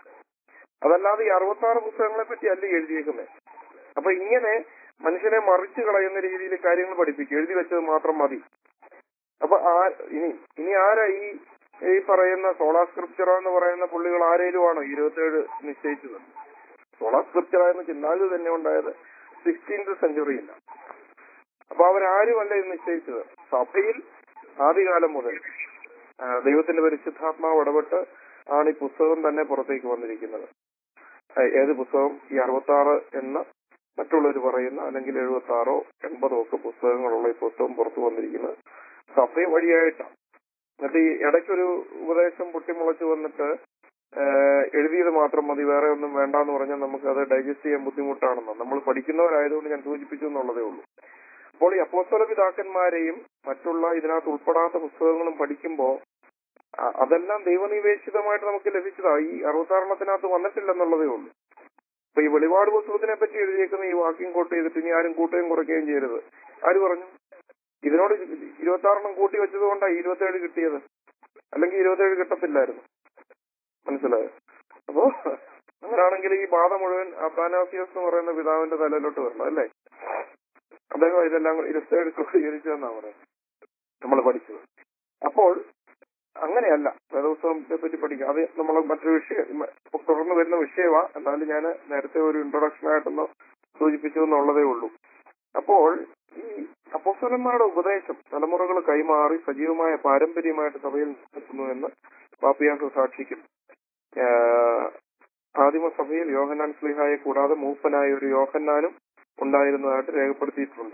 അതല്ലാതെ ഈ അറുപത്തി ആറ് പുസ്തകങ്ങളെ പറ്റി അല്ല എഴുതിയേക്കുന്നത് അപ്പൊ ഇങ്ങനെ മനുഷ്യനെ മറിച്ചു കളയുന്ന രീതിയിൽ കാര്യങ്ങൾ പഠിപ്പിക്കും എഴുതി വെച്ചത് മാത്രം മതി അപ്പൊ ആ ഇനി ഇനി ആരാ ഈ ഈ പറയുന്ന സോളാ സ്ക്രിപ്ചർ എന്ന് പറയുന്ന പുള്ളികൾ ആരേലും ആണോ ഇരുപത്തേഴ് നിശ്ചയിച്ചത് സോളാ സ്ക്രിപ്ചർ എന്ന ചിന്താഗതി തന്നെ ഉണ്ടായത് സിക്സ്റ്റീൻത് സെഞ്ചുറിയില്ല അപ്പൊ അവരാരുമല്ല ഇത് നിശ്ചയിച്ചത് സഭയിൽ ആദ്യകാലം മുതൽ ആ, ദൈവത്തിന്റെ പരിശുദ്ധാത്മാവ് ഇടപെട്ട് ആണ് ഈ പുസ്തകം തന്നെ പുറത്തേക്ക് വന്നിരിക്കുന്നത് ആ, ഏത് പുസ്തകം ഈ അറുപത്തി ആറ് എന്ന് മറ്റുള്ളവർ പറയുന്ന അല്ലെങ്കിൽ എഴുപത്തി ആറോ എൺപതോ ഒക്കെ പുസ്തകങ്ങളുള്ള ഈ പുസ്തകം പുറത്തു വന്നിരിക്കുന്നത് സഭ വഴിയായിട്ടാണ് എന്നിട്ട് ഈ ഇടയ്ക്കൊരു ഉപദേശം പൊട്ടിമുളച്ച് വന്നിട്ട് ആ, എഴുതിയത് മാത്രം മതി വേറെ ഒന്നും വേണ്ടാന്ന് പറഞ്ഞാൽ നമുക്ക് അത് ഡൈജസ്റ്റ് ചെയ്യാൻ ബുദ്ധിമുട്ടാണെന്ന് നമ്മൾ പഠിക്കുന്നവരായതുകൊണ്ട് ഞാൻ സൂചിപ്പിച്ചു എന്നുള്ളതേ ഉള്ളൂ അപ്പോൾ ഈ അപ്പോസ്തല പിതാക്കന്മാരെയും മറ്റുള്ള ഇതിനകത്ത് ഉൾപ്പെടാത്ത പുസ്തകങ്ങളും പഠിക്കുമ്പോൾ അ- അതെല്ലാം ദൈവനിവേശിതമായിട്ട് നമുക്ക് ലഭിച്ചതാ ഈ അറുപത്താറെണ്ണത്തിനകത്ത് വന്നിട്ടില്ലെന്നുള്ളതേ ഉള്ളൂ അപ്പൊ ഈ വെളിപാട് പുസ്തകത്തിനെ പറ്റി എഴുതിയേക്കുന്ന ഈ വാക്യം കോട്ട് ചെയ്തിട്ട് ഇനി ആരും കൂട്ടുകയും കുറയ്ക്കുകയും ചെയ്യരുത് ആര് പറഞ്ഞു ഇതിനോട് ഇരുപത്തി ആറെണ്ണം കൂട്ടി വെച്ചത് കൊണ്ടാണ് ഇരുപത്തേഴ് കിട്ടിയത് അല്ലെങ്കിൽ ഇരുപത്തേഴ് കിട്ടത്തില്ലായിരുന്നു മനസ്സിലായോ അപ്പോ അങ്ങനെയാണെങ്കിൽ ഈ ബാധ മുഴുവൻ അത്താനാസിയസ് എന്ന് പറയുന്ന പിതാവിന്റെ തലയിലോട്ട് വരണം അല്ലേ അദ്ദേഹം ഇതെല്ലാം കൂടി ഇരുപത്തേഴ് ക്രോഡീകരിച്ചതെന്നാണ് പറയുന്നത് നമ്മൾ പഠിച്ചത് അപ്പോൾ അങ്ങനെയല്ല വേദപുസ്തകത്തെ പറ്റി പഠിക്കാം അത് നമ്മൾ മറ്റൊരു വിഷയം മ- തുടർന്ന് വരുന്ന വിഷയമാ എന്നാലും ഞാൻ നേരത്തെ ഒരു ഇൻട്രൊഡക്ഷൻ ആയിട്ടൊന്ന് സൂചിപ്പിച്ചു എന്നുള്ളതേ ഉള്ളൂ അപ്പോൾ ഈ അപ്പോസ്തലന്മാരുടെ ഉപദേശം തലമുറകൾ കൈമാറി സജീവമായ പാരമ്പര്യമായിട്ട് സഭയിൽ നിൽക്കുന്നു എന്ന് പാപ്പിയാസ് സാക്ഷിക്കും ആഹ് ആദിമസഭയിൽ യോഹന്നാൻ സ്ലിഹായെ കൂടാതെ മൂപ്പനായ ഒരു യോഹന്നാനും ഉണ്ടായിരുന്നതായിട്ട് രേഖപ്പെടുത്തിയിട്ടുണ്ട്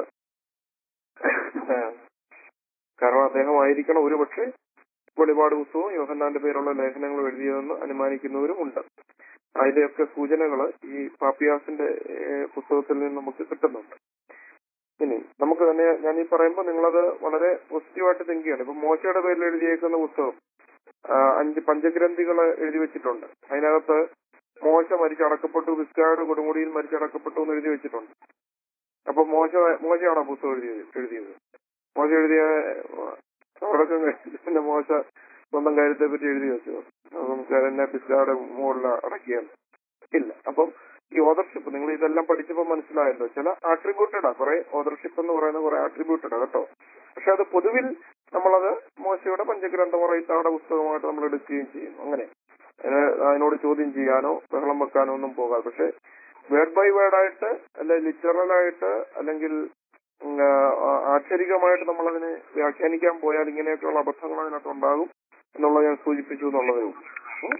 ആഹ് കാരണം അദ്ദേഹമായിരിക്കണം ഒരുപക്ഷെ വെളിപാട് പുസ്തകവും യോഹന്നാന്റെ പേരുള്ള ലേഖനങ്ങൾ എഴുതിയതെന്ന് അനുമാനിക്കുന്നവരും ഉണ്ട് അതിന്റെയൊക്കെ സൂചനകൾ ഈ പാപ്പിയാസിന്റെ ഏഹ്, പുസ്തകത്തിൽ നിന്ന് നമുക്ക് കിട്ടുന്നുണ്ട് ഇനി നമുക്ക് തന്നെ ഞാൻ ഈ പറയുമ്പോൾ നിങ്ങളത് വളരെ പോസിറ്റീവായിട്ട് തിങ്ക് ചെയ്യണം ഇപ്പൊ മോശയുടെ പേരിൽ എഴുതിയേക്കുന്ന പുസ്തകം ആ, അഞ്ച് പഞ്ചഗ്രന്ഥികൾ എഴുതി വെച്ചിട്ടുണ്ട് അതിനകത്ത് മോശ മരിച്ചടക്കപ്പെട്ടു വിസ്കായുടെ കൊടുമുടിയിൽ മരിച്ചടക്കപ്പെട്ടു എന്ന് എഴുതി വെച്ചിട്ടുണ്ട് അപ്പൊ മോശ മോശയാണോ പുസ്തകം എഴുതിയത് എഴുതിയത് മോശ എഴുതിയ അവിടക്കം കഴിഞ്ഞിട്ട് പിന്നെ മോശ സ്വന്തം കാര്യത്തെ പറ്റി എഴുതി വെച്ചു അത് നമുക്ക് എന്നെ പിസ്കായുടെ മുകളിൽ അടക്കിയാണ് ഇല്ല അപ്പം ഈ ഓദർഷിപ്പ് നിങ്ങൾ ഇതെല്ലാം പഠിച്ചപ്പോൾ മനസ്സിലായല്ലോ ചില ആട്രിബ്യൂട്ടഡാ കുറെ ഓദർഷിപ്പ് എന്ന് പറയുന്ന കുറെ ആട്രിബ്യൂട്ടഡാ കേട്ടോ പക്ഷെ അത് പൊതുവിൽ നമ്മളത് മോശയുടെ പഞ്ചഗ്രന്ഥം റൈത്താടെ പുസ്തകമായിട്ട് നമ്മൾ എടുക്കുകയും ചെയ്യും അങ്ങനെ അതിന് അതിനോട് ചോദ്യം ചെയ്യാനോ ബഹളം വെക്കാനോ ഒന്നും പോകാതെ പക്ഷെ വേർഡ് ബൈ വേർഡ് ആയിട്ട് അല്ലെ ലിറ്ററൽ ആയിട്ട് അല്ലെങ്കിൽ ഉം, ആ, ആക്ഷരികമായിട്ട് നമ്മൾ അതിനെ വ്യാഖ്യാനിക്കാൻ പോയാൽ ഇങ്ങനെയൊക്കെയുള്ള അബദ്ധങ്ങൾ അതിനകത്ത് ഉണ്ടാകും എന്നുള്ളത് ഞാൻ സൂചിപ്പിച്ചു എന്നുള്ളതേ ഉള്ളൂ ഉം.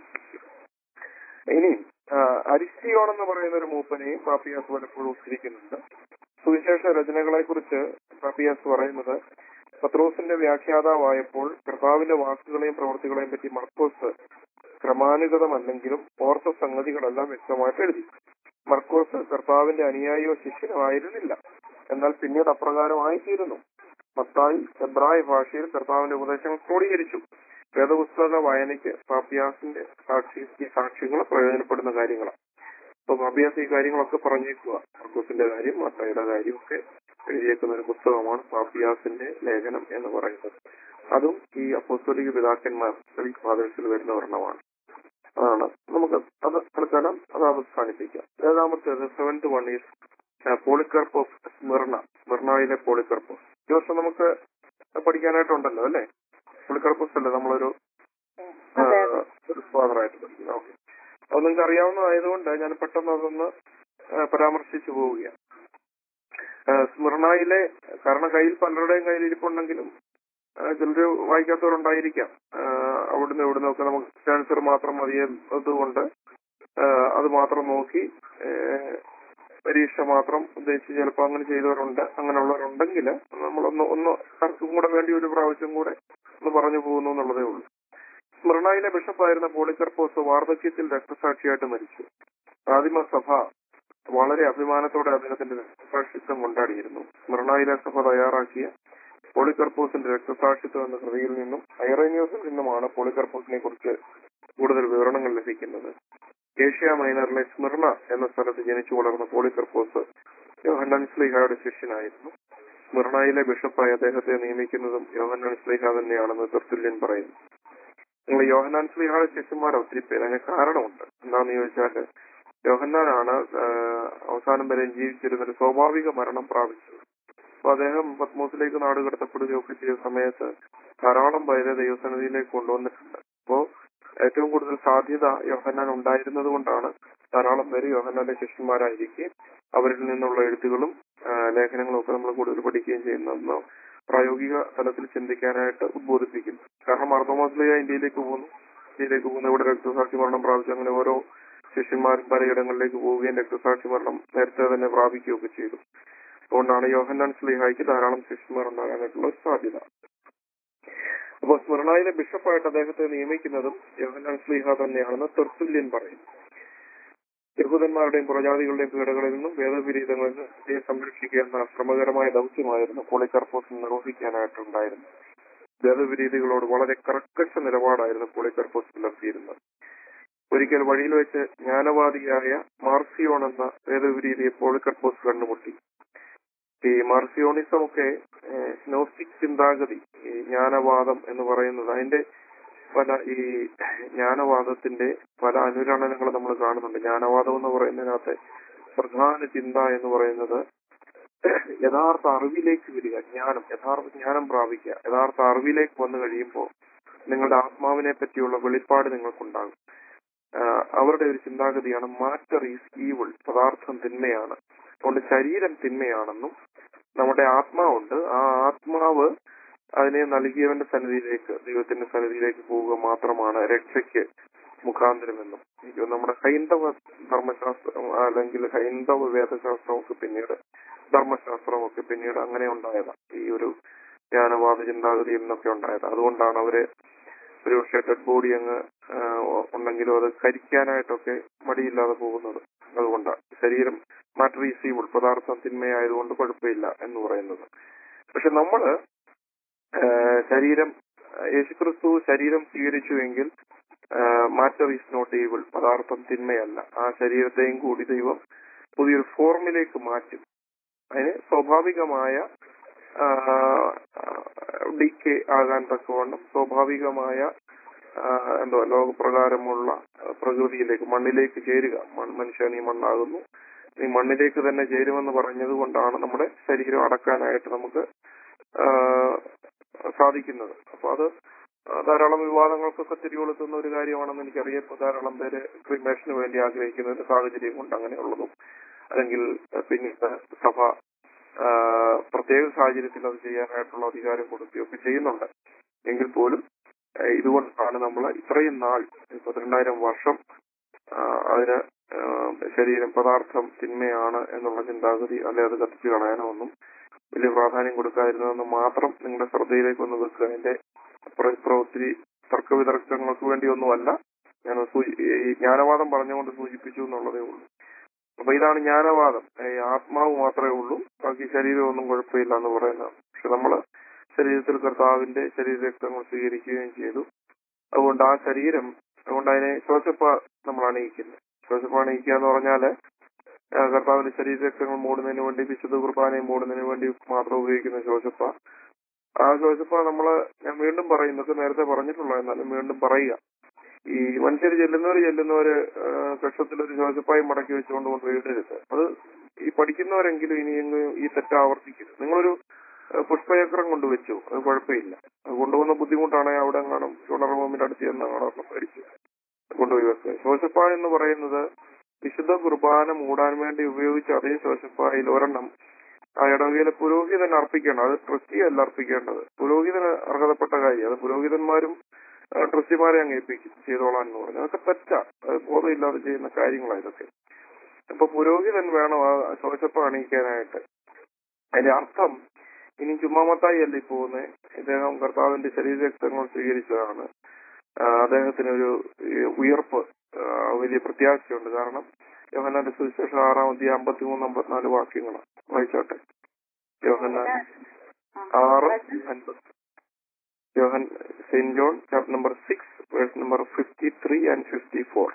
ഇനി ആ, അരിസ്റ്റിയോൺ എന്ന് പറയുന്ന ഒരു മൂപ്പനെയും പാപ്പിയാസ് പലപ്പോഴും ഉദ്ധരിക്കുന്നുണ്ട് സുവിശേഷ രചനകളെ കുറിച്ച് പാപ്പിയാസ് പറയുന്നത് പത്രോസിന്റെ വ്യാഖ്യാതാവായപ്പോൾ കർത്താവിന്റെ വാക്കുകളെയും പ്രവൃത്തികളെയും പറ്റി മർക്കോസ് ക്രമാനുഗതമല്ലെങ്കിലും ഓർത്ത സംഗതികളെല്ലാം വ്യക്തമായിട്ട് എഴുതി മർക്കോസ് കർത്താവിന്റെ അനുയായിയോ ശിഷ്യനോ ആയിരുന്നില്ല എന്നാൽ പിന്നീട് അപ്രകാരമായിത്തീരുന്നു മത്തായി എബ്രായ ഭാഷയിൽ കർത്താവിന്റെ ഉപദേശങ്ങൾ ക്രോഡീകരിച്ചു വേദപുസ്തക വായനയ്ക്ക് പാപ്പിയാസിന്റെ സാക്ഷി ഈ സാക്ഷ്യങ്ങൾ പ്രയോജനപ്പെടുന്ന കാര്യങ്ങളാണ് അപ്പൊ പാപ്പിയാസ് ഈ കാര്യങ്ങളൊക്കെ പറഞ്ഞേക്കുക മർക്കോസിന്റെ കാര്യം മത്തായിയുടെ കാര്യം ഒക്കെ എഴുതിയേക്കുന്ന ഒരു പുസ്തകമാണ് പാപ്പിയാസിന്റെ ലേഖനം എന്ന് പറയുന്നത് അതും ഈ അപ്പോസ്തോലിക പിതാക്കന്മാർ ഫാദേഴ്സിൽ വരുന്ന ഒരെണ്ണമാണ് അതാണ് നമുക്ക് അത് തൽക്കാലം അത് അവസാനിപ്പിക്കാം ഏഴാമത്തേത് seventh one is Polycarp of Smyrna സ്മിർണയിലെ പോളിക്കർപ്പ് ഈ വർഷം നമുക്ക് പഠിക്കാനായിട്ടുണ്ടല്ലോ അല്ലേ പോളിക്കർപ്പസ് അല്ലേ നമ്മളൊരു അതെ, അതെ. ഫാദറായിട്ട് പഠിക്കുന്നത് ഓക്കെ അത് നിങ്ങൾക്ക് അറിയാവുന്നതായതുകൊണ്ട് ഞാൻ പെട്ടെന്ന് അതൊന്ന് ആ, പരാമർശിച്ചു പോവുകയാണ് ആ, സ്മിർണയിലെ കാരണം കയ്യിൽ പലരുടെയും കയ്യിൽ ഇരിപ്പുണ്ടെങ്കിലും ആ, ചിലര് വായിക്കാത്തവരുണ്ടായിരിക്കാം ആ, അവിടുന്ന് ഇവിടുന്ന് ഒക്കെ നമുക്ക് ആൻസർ മാത്രം മതിയതുകൊണ്ട് ആ, അത് മാത്രം നോക്കി ഏ, പരീക്ഷ മാത്രം ഉദ്ദേശിച്ച് ചിലപ്പോൾ അങ്ങനെ ചെയ്തവരുണ്ട് അങ്ങനെയുള്ളവരുണ്ടെങ്കിൽ നമ്മളൊന്ന് ഒന്ന് ആർക്കും കൂടെ വേണ്ടി ഒരു പ്രാവശ്യം കൂടെ ഒന്ന് പറഞ്ഞു പോകുന്നു എന്നുള്ളതേ ഉള്ളൂ സ്മരണയിലെ ബിഷപ്പായിരുന്ന പോളിക്കർപ്പോസ് വാർദ്ധക്യത്തിൽ രക്തസാക്ഷിയായിട്ട് മരിച്ചു ആദിമ സഭ വളരെ അഭിമാനത്തോടെ അദ്ദേഹത്തിന്റെ രക്തസാക്ഷിത്വം കൊണ്ടാടിയിരുന്നു സ്മരണയിലെ സഭ തയ്യാറാക്കിയ പോളിക്കർപ്പോസിന്റെ രക്തസാക്ഷിത്വം എന്ന കൃതിയിൽ നിന്നും ഐറേനിയോസിൽ നിന്നുമാണ് പോളിക്കർപ്പോസിനെ കുറിച്ച് കൂടുതൽ വിവരണങ്ങൾ ലഭിക്കുന്നത് ഏഷ്യ മൈനറിലെ സ്മിർണ എന്ന സ്ഥലത്ത് ജനിച്ചു വളർന്ന പോളിക്കർപ്പോസ് യോഹന്നാൻ സ്ലീഹയുടെ ശിഷ്യനായിരുന്നു സ്മിർണയിലെ ബിഷപ്പായി അദ്ദേഹത്തെ നിയമിക്കുന്നതും യോഹന്നാൻ സ്ലീഹ തന്നെയാണെന്ന് തെർത്തുല്യൻ പറയുന്നു നിങ്ങൾ യോഹന്നാൻ സ്ലീഹയുടെ ശിഷ്യന്മാർ ഒത്തിരി പേര് അതിന് കാരണമുണ്ട് എന്താണെന്ന് ചോദിച്ചാല് യോഹന്നാനാണ് ആ, അവസാനം വരെ ജീവിച്ചിരുന്ന ഒരു സ്വാഭാവിക മരണം പ്രാപിച്ചത് അപ്പൊ അദ്ദേഹം പത്മോസിലേക്ക് നാട് കടത്തപ്പെടുകയൊക്കെ ചെയ്ത സമയത്ത് ധാരാളം പേരെ ദൈവസന്നിധിയിലേക്ക് കൊണ്ടുവന്നിട്ടുണ്ട് അപ്പോ ഏറ്റവും കൂടുതൽ സാധ്യത യോഹന്നാൻ ഉണ്ടായിരുന്നത് കൊണ്ടാണ് ധാരാളം പേര് യോഹന്നാന്റെ ശിഷ്യന്മാരായിരിക്കുകയും അവരിൽ നിന്നുള്ള എഴുത്തുകളും ആ, ലേഖനങ്ങളും ഒക്കെ നമ്മൾ കൂടുതൽ പഠിക്കുകയും ചെയ്യുന്നതെന്ന് പ്രായോഗിക തലത്തിൽ ചിന്തിക്കാനായിട്ട് ഉദ്ബോധിപ്പിക്കുന്നു കാരണം മാർത്തോമാസ്ലിയ ഇന്ത്യയിലേക്ക് പോകുന്നു ഇന്ത്യയിലേക്ക് പോകുന്നു ഇവിടെ രക്തസാക്ഷി മരണം പ്രാപിച്ചു അങ്ങനെ ഓരോ ശിഷ്യന്മാരും പലയിടങ്ങളിലേക്ക് പോവുകയും രക്തസാക്ഷി മരണം നേരത്തെ തന്നെ പ്രാപിക്കുകയൊക്കെ ചെയ്തു അതുകൊണ്ടാണ് യോഹന്നാൻ സ്ലിഹായിക്ക് ധാരാളം ശിഷ്യന്മാർ ഉണ്ടാകാനായിട്ടുള്ള ഒരു സാധ്യത അപ്പോൾ സ്മരണയിലെ ബിഷപ്പായിട്ട് അദ്ദേഹത്തെ നിയമിക്കുന്നതും യോഹന്നാൻ സ്ലിഹ തന്നെയാണെന്ന് തെർത്തുല്യൻ പറയുന്നു യഹൂദന്മാരുടെയും പ്രജാതികളുടെയും പീഡകളിൽ നിന്നും വേദവിരീതങ്ങളിൽ നിന്ന് ഇന്ത്യയെ സംരക്ഷിക്കുക എന്ന ശ്രമകരമായ ദൗത്യമായിരുന്നു പോളിക്കർപ്പോസ് നിർവഹിക്കാനായിട്ടുണ്ടായിരുന്നു വേദവിരീതികളോട് വളരെ കർക്കശ നിലപാടായിരുന്നു പോളിക്കർപ്പോസ് പുലർത്തിയിരുന്നത് ഒരിക്കൽ വഴിയിൽ വെച്ച് ജ്ഞാനവാദിയായ മാർസിയോൺ എന്ന വേദവിരീതിയെ പോളിക്കർപ്പോസ് കണ്ടുമുട്ടി ഈ മാർസിയോണിസം ഒക്കെ നോസ്റ്റിക് ചിന്താഗതി ഈ ജ്ഞാനവാദം എന്ന് പറയുന്നത് അതിന്റെ പല ഈ ജ്ഞാനവാദത്തിന്റെ പല അനുരണനങ്ങൾ നമ്മൾ കാണുന്നുണ്ട് ജ്ഞാനവാദം എന്ന് പറയുന്നതിനകത്ത് പ്രധാന ചിന്ത എന്ന് പറയുന്നത് യഥാർത്ഥ അറിവിലേക്ക് വരിക ജ്ഞാനം യഥാർത്ഥ ജ്ഞാനം പ്രാപിക്കുക യഥാർത്ഥ അറിവിലേക്ക് വന്നു കഴിയുമ്പോൾ നിങ്ങളുടെ ആത്മാവിനെ പറ്റിയുള്ള വെളിപ്പാട് നിങ്ങൾക്കുണ്ടാകും ആഹ് അവരുടെ ഒരു ചിന്താഗതിയാണ് മാറ്റർ ഈസ് ഈവിൾ പദാർത്ഥം തിന്മയാണ് അതുകൊണ്ട് ശരീരം തിന്മയാണെന്നും നമ്മുടെ ആത്മാവുണ്ട് ആ ആത്മാവ് അതിനെ നൽകിയവന്റെ സന്നിധിയിലേക്ക് ദൈവത്തിന്റെ സന്നിധിയിലേക്ക് പോവുക മാത്രമാണ് രക്ഷയ്ക്ക് മുഖാന്തരമെന്നും എനിക്ക് തോന്നുന്നു നമ്മുടെ ഹൈന്ദവ ധർമ്മശാസ്ത്രം അല്ലെങ്കിൽ ഹൈന്ദവ വേദശാസ്ത്രമൊക്കെ പിന്നീട് ധർമ്മശാസ്ത്രമൊക്കെ പിന്നീട് അങ്ങനെ ഉണ്ടായതാണ് ഈ ഒരു ജ്ഞാനവാദ ചിന്താഗതിയിൽ നിന്നൊക്കെ ഉണ്ടായത് അതുകൊണ്ടാണ് അവര് ഒരു പക്ഷേ ഡെഡ് ബോഡി അങ്ങ് ആ, ഉണ്ടെങ്കിലും അത് കരിക്കാനായിട്ടൊക്കെ മടിയില്ലാതെ പോകുന്നത് അതുകൊണ്ടാണ് ശരീരം മാറ്റർ ഈസീബിൾ പദാർത്ഥം തിന്മയായതുകൊണ്ട് കുഴപ്പമില്ല എന്ന് പറയുന്നത് പക്ഷെ നമ്മള് ആ, ശരീരം യേശുക്രിസ്തു ശരീരം സ്വീകരിച്ചുവെങ്കിൽ മാറ്റർ ഈസ് നോട്ട് ഈവിൾ പദാർത്ഥം തിന്മയല്ല ആ ശരീരത്തെയും കൂടി ദൈവം പുതിയൊരു ഫോർമിലേക്ക് മാറ്റും അതിന് സ്വാഭാവികമായ ഡിക്കെ ആകാൻ തക്കവണ്ണം സ്വാഭാവികമായ ആ, എന്തോ ലോകപ്രകാരമുള്ള ആ, പ്രകൃതിയിലേക്ക് മണ്ണിലേക്ക് ചേരുക മൺ- മനുഷ്യൻ ഈ മണ്ണാകുന്നു ഈ മണ്ണിലേക്ക് തന്നെ ചേരുമെന്ന് പറഞ്ഞത് കൊണ്ടാണ് നമ്മുടെ ശരീരം അടക്കാനായിട്ട് നമുക്ക് ആ, സാധിക്കുന്നത് അപ്പൊ അത് ധാരാളം വിവാദങ്ങൾക്കൊക്കെ തിരികൊളുത്തുന്ന ഒരു കാര്യമാണെന്ന് എനിക്കറിയാം ഇപ്പൊ ധാരാളം പേര് ക്രിമേഷന് വേണ്ടി ആഗ്രഹിക്കുന്ന ഒരു സാഹചര്യം കൊണ്ട് അങ്ങനെയുള്ളതും അല്ലെങ്കിൽ പിന്നീട് സഭ ആ, പ്രത്യേക സാഹചര്യത്തിൽ അത് ചെയ്യാനായിട്ടുള്ള അധികാരം കൊടുക്കുകയൊക്കെ ചെയ്യുന്നുണ്ട് എങ്കിൽ പോലും ആ, ഇതുകൊണ്ടാണ് നമ്മൾ ഇത്രയും നാൾ പന്ത്രണ്ടായിരം വർഷം ആ, അതിന് ആ, ശരീരം പദാർത്ഥം തിന്മയാണ് എന്നുള്ള ചിന്താഗതി അല്ലെ അത് കത്തിച്ചു കളയാനോ ഒന്നും വലിയ പ്രാധാന്യം കൊടുക്കാതിരുന്നതെന്ന് മാത്രം നിങ്ങളുടെ ശ്രദ്ധയിലേക്ക് ഒന്ന് വെക്കുക അതിന്റെ അപ്പുറം ഇപ്പുറം ഒത്തിരി തർക്കവിതർക്കങ്ങൾക്ക് വേണ്ടിയൊന്നുമല്ല ഞാൻ സൂചി- ഈ ജ്ഞാനവാദം പറഞ്ഞുകൊണ്ട് സൂചിപ്പിച്ചു എന്നുള്ളതേ ഉള്ളൂ അപ്പൊ ഇതാണ് ജ്ഞാനവാദം ഈ ആത്മാവ് മാത്രമേ ഉള്ളൂ ബാക്കി ശരീരമൊന്നും കുഴപ്പമില്ല എന്ന് പറയുന്നത് പക്ഷെ നമ്മള് ശരീരത്തിൽ കർത്താവിന്റെ ശരീരരക്തങ്ങൾ സ്വീകരിക്കുകയും ചെയ്തു അതുകൊണ്ട് ആ ശരീരം അതുകൊണ്ട് അതിനെ ശ്വാസപ്പ നമ്മൾ അണിയിക്കുന്നത് ശ്വാസപ്പ അണിയിക്കുക എന്ന് പറഞ്ഞാല് ആ, കർത്താവിന്റെ ശരീരരക്തങ്ങൾ മൂടുന്നതിന് വേണ്ടി വിശുദ്ധ കുർബാനയെ മൂടുന്നതിന് വേണ്ടി മാത്രം ഉപയോഗിക്കുന്ന ശ്വാസപ്പ ആ ശ്വാസപ്പ നമ്മള് ഞാൻ വീണ്ടും പറയും ഇതൊക്കെ നേരത്തെ പറഞ്ഞിട്ടുള്ള എന്നാലും വീണ്ടും പറയുക ഈ മനുഷ്യർ ചെല്ലുന്നവര് ചെല്ലുന്നവര് ആ, കക്ഷത്തിലൊരു ശ്വാസപ്പായി മടക്കി വെച്ചുകൊണ്ട് കൊണ്ട് വീടരുത് അത് ഈ പഠിക്കുന്നവരെങ്കിലും ഇനിയെങ്കിലും ഈ തെറ്റ് ആവർത്തിക്കരുത് നിങ്ങളൊരു ആ, പുഷ്പചക്രം കൊണ്ടുവച്ചു അത് കുഴപ്പമില്ല അത് കൊണ്ടുപോകുന്ന ബുദ്ധിമുട്ടാണെങ്കിൽ അവിടെ കാണും ചുണർ റൂമിന്റെ അടുത്ത് ചെന്ന് കാണാം മേടിച്ച് കൊണ്ടുപോയി വെക്കുക ശ്വാസപ്പ എന്ന് പറയുന്നത് വിശുദ്ധ കുർബാന മൂടാൻ വേണ്ടി ഉപയോഗിച്ച അതേ ശോശപ്പായിൽ ഒരെണ്ണം ആ ഇടവകയിലെ പുരോഹിതൻ അർപ്പിക്കണം അത് ട്രസ്റ്റിയല്ല അർപ്പിക്കേണ്ടത് പുരോഹിതന് അർഹതപ്പെട്ട കാര്യം അത് പുരോഹിതന്മാരും ആ, ട്രസ്റ്റിമാരെ അങ്ങ് ഏൽപ്പിക്കും ചെയ്തോളാൻ എന്ന് പറഞ്ഞു അതൊക്കെ തെറ്റാ അത് ബോധമില്ലാതെ ചെയ്യുന്ന കാര്യങ്ങളാണ് ഇതൊക്കെ അപ്പൊ പുരോഹിതൻ വേണം ആ ശോശപ്പ അണിയിക്കാനായിട്ട് അതിന്റെ അർത്ഥം ഇനി ചുമ്മാമത്തായി അല്ല ഈ പോകുന്നത് ഇദ്ദേഹം കർത്താവിന്റെ ശരീരരക്തങ്ങൾ സ്വീകരിച്ചതാണ് ആ, അദ്ദേഹത്തിനൊരു ഈ ഉയർപ്പ് ആ, വലിയ പ്രത്യാശയുണ്ട് കാരണം യോഹന്നാന്റെ സുവിശേഷം ആറാം അധ്യായം അമ്പത്തിമൂന്ന് അമ്പത്തിനാല് വാക്യങ്ങളാണ് വായിച്ചോട്ടെ യോഹന്നാൻ ആറ് അൻപത് യോഹൻ saint John chapter number six verse number fifty three and fifty four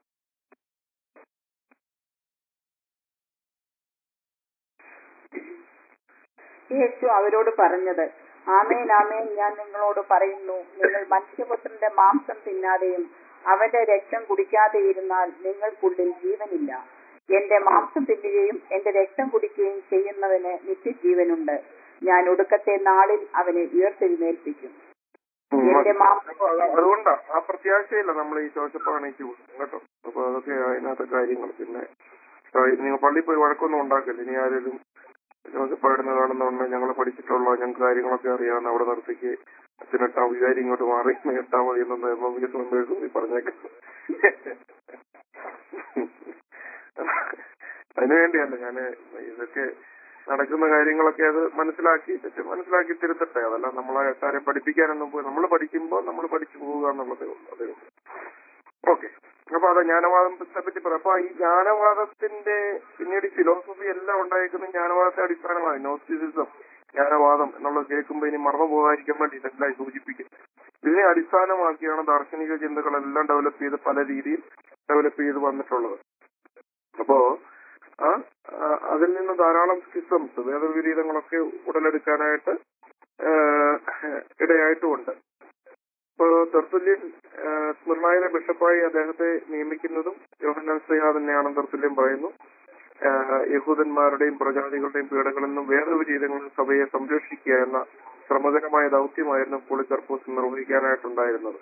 യേശു അവരോട് പറഞ്ഞത് ആമേൻ ആമേൻ ഞാൻ നിങ്ങളോട് പറയുന്നു നിങ്ങൾ മനുഷ്യപുത്രന്റെ മാംസം തിന്നാതെയും അവന്റെ രക്തം കുടിക്കാതെ ഇരുന്നാൽ നിങ്ങൾക്കുള്ളിൽ ജീവനില്ല എന്റെ മാംസം തിന്നുകയും എന്റെ രക്തം കുടിക്കുകയും ചെയ്യുന്നവന് നിത്യജീവനുണ്ട് ഞാൻ ഒടുക്കത്തെ നാളിൽ അവനെ ഉയർത്തെഴുന്നേൽപ്പിക്കും എന്റെ മാംസം അതുകൊണ്ടാ ആ പ്രത്യാശയില്ല നമ്മൾ ഈ ശോശപ്പാണിക്ക് പോകുന്നത് കേട്ടോ അപ്പൊ അതൊക്കെ അതിനകത്തെ കാര്യങ്ങൾ പിന്നെ ആ, നിങ്ങൾ പള്ളിയിൽ പോയി വഴക്കൊന്നും ഉണ്ടാക്കില്ല ഇനി ആരെങ്കിലും ശോശപ്പാടുന്ന കാണുന്നതുകൊണ്ട് ഞങ്ങൾ പഠിച്ചിട്ടുള്ള ഞങ്ങൾക്ക് കാര്യങ്ങളൊക്കെ അറിയാവുന്ന അവിടെ നിർത്തിക്ക് അച്ഛനെട്ടാ വികാരി ഇങ്ങോട്ട് മാറി എട്ടാ മതി എന്ന നിയമവിക സംബന്ധിച്ച് പറഞ്ഞേക്കാം അതിനുവേണ്ടിയല്ല ഞാന് ഇതൊക്കെ നടക്കുന്ന കാര്യങ്ങളൊക്കെ അത് മനസ്സിലാക്കി തെറ്റ് മനസ്സിലാക്കി തിരുത്തട്ടെ അതല്ല നമ്മളെ എട്ടാരെ പഠിപ്പിക്കാനൊന്നും പോയി നമ്മൾ പഠിക്കുമ്പോൾ നമ്മൾ പഠിച്ചു പോവുക എന്നുള്ളതേ ഉള്ളൂ അതേ ഉള്ളൂ ഓക്കെ അപ്പൊ അത് ജ്ഞാനവാദത്തെ പറ്റി പറയാം അപ്പൊ ഈ ജ്ഞാനവാദത്തിന്റെ പിന്നീട് ഈ ഫിലോസഫി എല്ലാം ഉണ്ടായിരിക്കുന്നത് ജ്ഞാനവാദത്തെ അടിസ്ഥാനമായി നോസ്റ്റിസിസം ജ്ഞാനവാദം എന്നുള്ളത് കേൾക്കുമ്പോൾ ഇനി മറന്നു പോകാതിരിക്കാൻ വേണ്ടി ഇതെല്ലാം സൂചിപ്പിക്കും ഇതിനെ അടിസ്ഥാനമാക്കിയാണ് ദാർശനിക ചിന്തകളെല്ലാം ഡെവലപ്പ് ചെയ്ത് പല രീതിയിൽ ഡെവലപ്പ് ചെയ്ത് വന്നിട്ടുള്ളത് അപ്പോ ആ ആ, അതിൽ നിന്ന് ധാരാളം സ്കിസംസ് വേദവിപരീതങ്ങളൊക്കെ ഉടലെടുക്കാനായിട്ട് ആ, ഇടയായിട്ടുമുണ്ട് ഇപ്പോ തെർത്തുല്യൻ ആ, സ്മിർണായിലെ ബിഷപ്പായി അദ്ദേഹത്തെ നിയമിക്കുന്നതും യോഹന്നാൻ ശ്രീഹ തന്നെയാണെന്ന് തെർത്തുല്യം പറയുന്നു ആ, യഹൂദന്മാരുടെയും പ്രജാതികളുടെയും പീഡകളിൽ നിന്നും വേദവിപരീതങ്ങളിൽ നിന്നും സഭയെ സംരക്ഷിക്കുക എന്ന ശ്രമകരമായ ദൗത്യമായിരുന്നു പോളികർപ്പോസ് നിർവഹിക്കാനായിട്ടുണ്ടായിരുന്നത്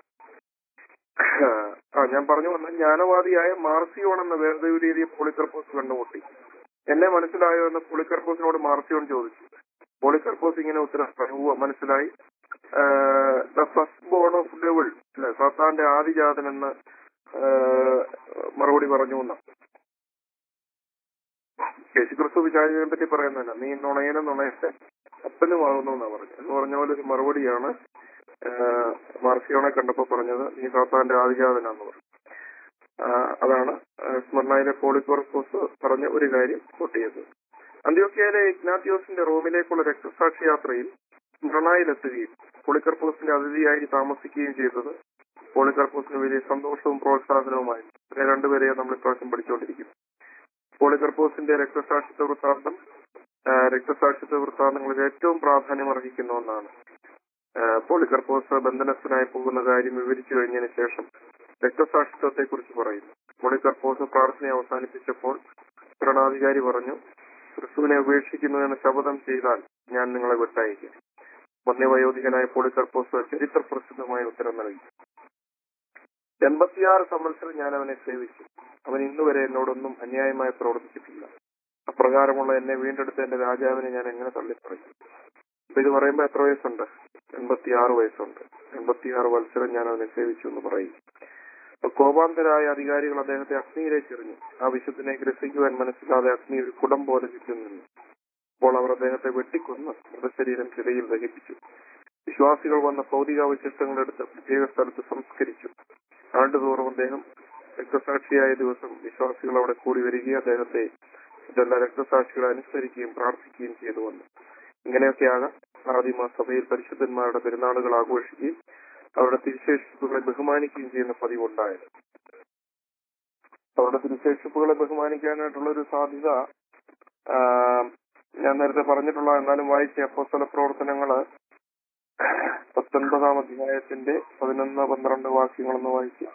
ആ ഞാൻ പറഞ്ഞു വന്ന ജ്ഞാനവാദിയായ മാർസിയോൺ എന്ന വേദവിരീതിയെ പോളികർപ്പോസ് കണ്ടുമുട്ടി എന്നെ മനസ്സിലായോ എന്ന് പോളികർപ്പോസിനോട് മാർസിയോൺ ചോദിച്ചു പോളികർപ്പോസ് ഇങ്ങനെ ഉത്തരം പറഞ്ഞു "ഉവ്വ്, മനസ്സിലായി the first born of devil അല്ലെ സാത്താന്റെ ആദിജാതൻ എന്ന് ആ, മറുപടി പറഞ്ഞു എന്നാ യേശുക്രിസ്തു വിചാരികളെ പറ്റി പറയുന്നതല്ല നീ നുണയനും നുണയത്തെ അപ്പനുമാകുന്നു എന്നാ പറഞ്ഞു എന്ന് പറഞ്ഞ പോലെ ഒരു മറുപടിയാണ് ആ, മാർസിയോണെ കണ്ടപ്പോ പറഞ്ഞത് നീ സാത്താന്റെ ആദിജാതനാന്ന് പറഞ്ഞു ആ, അതാണ് ആ, സ്മരണയിലെ പോളിക്കോർപ്പോസ് പറഞ്ഞ ഒരു കാര്യം കൂട്ടിയത് അന്ത്യോക്യയിലെ ഇഗ്നാത്തിയോസിന്റെ റോമിലേക്കുള്ള രക്തസാക്ഷി യാത്രയിൽ സ്മരണയിലെത്തുകയും പോളിക്കർപ്പോസിന്റെ അതിഥിയായി താമസിക്കുകയും ചെയ്തത് പോളിക്കർപ്പോസിന് വലിയ സന്തോഷവും പ്രോത്സാഹനവുമായി ഇവരെ രണ്ടുപേരെ നമ്മൾ ഇപ്രാവശ്യം പഠിച്ചുകൊണ്ടിരിക്കും പോളിക്കർപ്പോസിന്റെ രക്തസാക്ഷിത്വ വൃത്താന്തം ആ, രക്തസാക്ഷിത്വ വൃത്താന്തങ്ങളിൽ ഏറ്റവും പ്രാധാന്യം അർഹിക്കുന്ന ഒന്നാണ് ആ, പോളിക്കർപ്പോസ് ബന്ധനസ്ഥനായി പോകുന്ന കാര്യം വിവരിച്ചു കഴിഞ്ഞതിന് ശേഷം രക്തസാക്ഷിത്വത്തെ കുറിച്ച് പറയുന്നു പോളിക്കർപ്പോസ് പ്രാർത്ഥന അവസാനിപ്പിച്ചപ്പോൾ ഭരണാധികാരി പറഞ്ഞു ക്രിസ്തുവിനെ ഉപേക്ഷിക്കുന്നു എന്ന് ശപഥം ചെയ്താൽ ഞാൻ നിങ്ങളെ വിട്ടയക്കും വന്യവയോധികനായ പോളിക്കർപ്പോസ് ചരിത്ര പ്രസിദ്ധമായ ഉത്തരം നൽകി എൺപത്തിയാറ് സംവത്സരം ഞാൻ അവനെ സേവിച്ചു അവൻ ഇന്നുവരെ എന്നോടൊന്നും അന്യായമായി പ്രവർത്തിച്ചിട്ടില്ല അപ്രകാരമുള്ള എന്നെ വീണ്ടെടുത്ത എന്റെ രാജാവിനെ ഞാൻ എങ്ങനെ തള്ളിപ്പറയും അപ്പൊ ഇത് പറയുമ്പോ എത്ര വയസ്സുണ്ട് എൺപത്തിയാറ് വയസ്സുണ്ട് എൺപത്തിയാറ് വത്സരം ഞാൻ അവനെ സേവിച്ചു എന്ന് പറയും അപ്പൊ കോപാന്തരായ അധികാരികൾ അദ്ദേഹത്തെ അഗ്നിയിലേക്ക് എറിഞ്ഞു ആ വിശുദ്ധനെ ഗ്രസിക്കുവാൻ മനസ്സിലാതെ അഗ്നി ഒരു കുടം പോലെ ചുറ്റും നിന്നു അപ്പോൾ അവർ അദ്ദേഹത്തെ വെട്ടിക്കൊന്ന് മൃതശരീരം ചിതയിൽ ദഹിപ്പിച്ചു വിശ്വാസികൾ വന്ന ഭൗതികാവശിഷ്ടങ്ങൾ എടുത്ത് പ്രത്യേക സ്ഥലത്ത് സംസ്കരിച്ചു ആണ്ടുതോറും അദ്ദേഹം രക്തസാക്ഷിയായ ദിവസം വിശ്വാസികൾ അവിടെ കൂടി വരികയും അദ്ദേഹത്തെ ഇതെല്ലാം രക്തസാക്ഷികളെ അനുസരിക്കുകയും പ്രാർത്ഥിക്കുകയും ചെയ്തു വന്നു ഇങ്ങനെയൊക്കെയാകാം ആദിമ സഭയിൽ പരിശുദ്ധന്മാരുടെ പെരുന്നാളുകൾ ആഘോഷിക്കുകയും അവരുടെ തിരുശേഷിപ്പുകളെ ബഹുമാനിക്കുകയും ചെയ്യുന്ന പതിവുണ്ടായത് അവരുടെ തിരുശേഷിപ്പുകളെ ബഹുമാനിക്കാനായിട്ടുള്ള ഒരു സാധ്യത ആ, ഞാൻ നേരത്തെ പറഞ്ഞിട്ടുള്ള എന്നാലും വായിച്ച അപ്പോസ്തല പ്രവർത്തനങ്ങള് പത്തൊൻപതാം അധ്യായത്തിന്റെ പതിനൊന്ന് പന്ത്രണ്ട് വാക്യങ്ങളൊന്ന് വായിച്ചു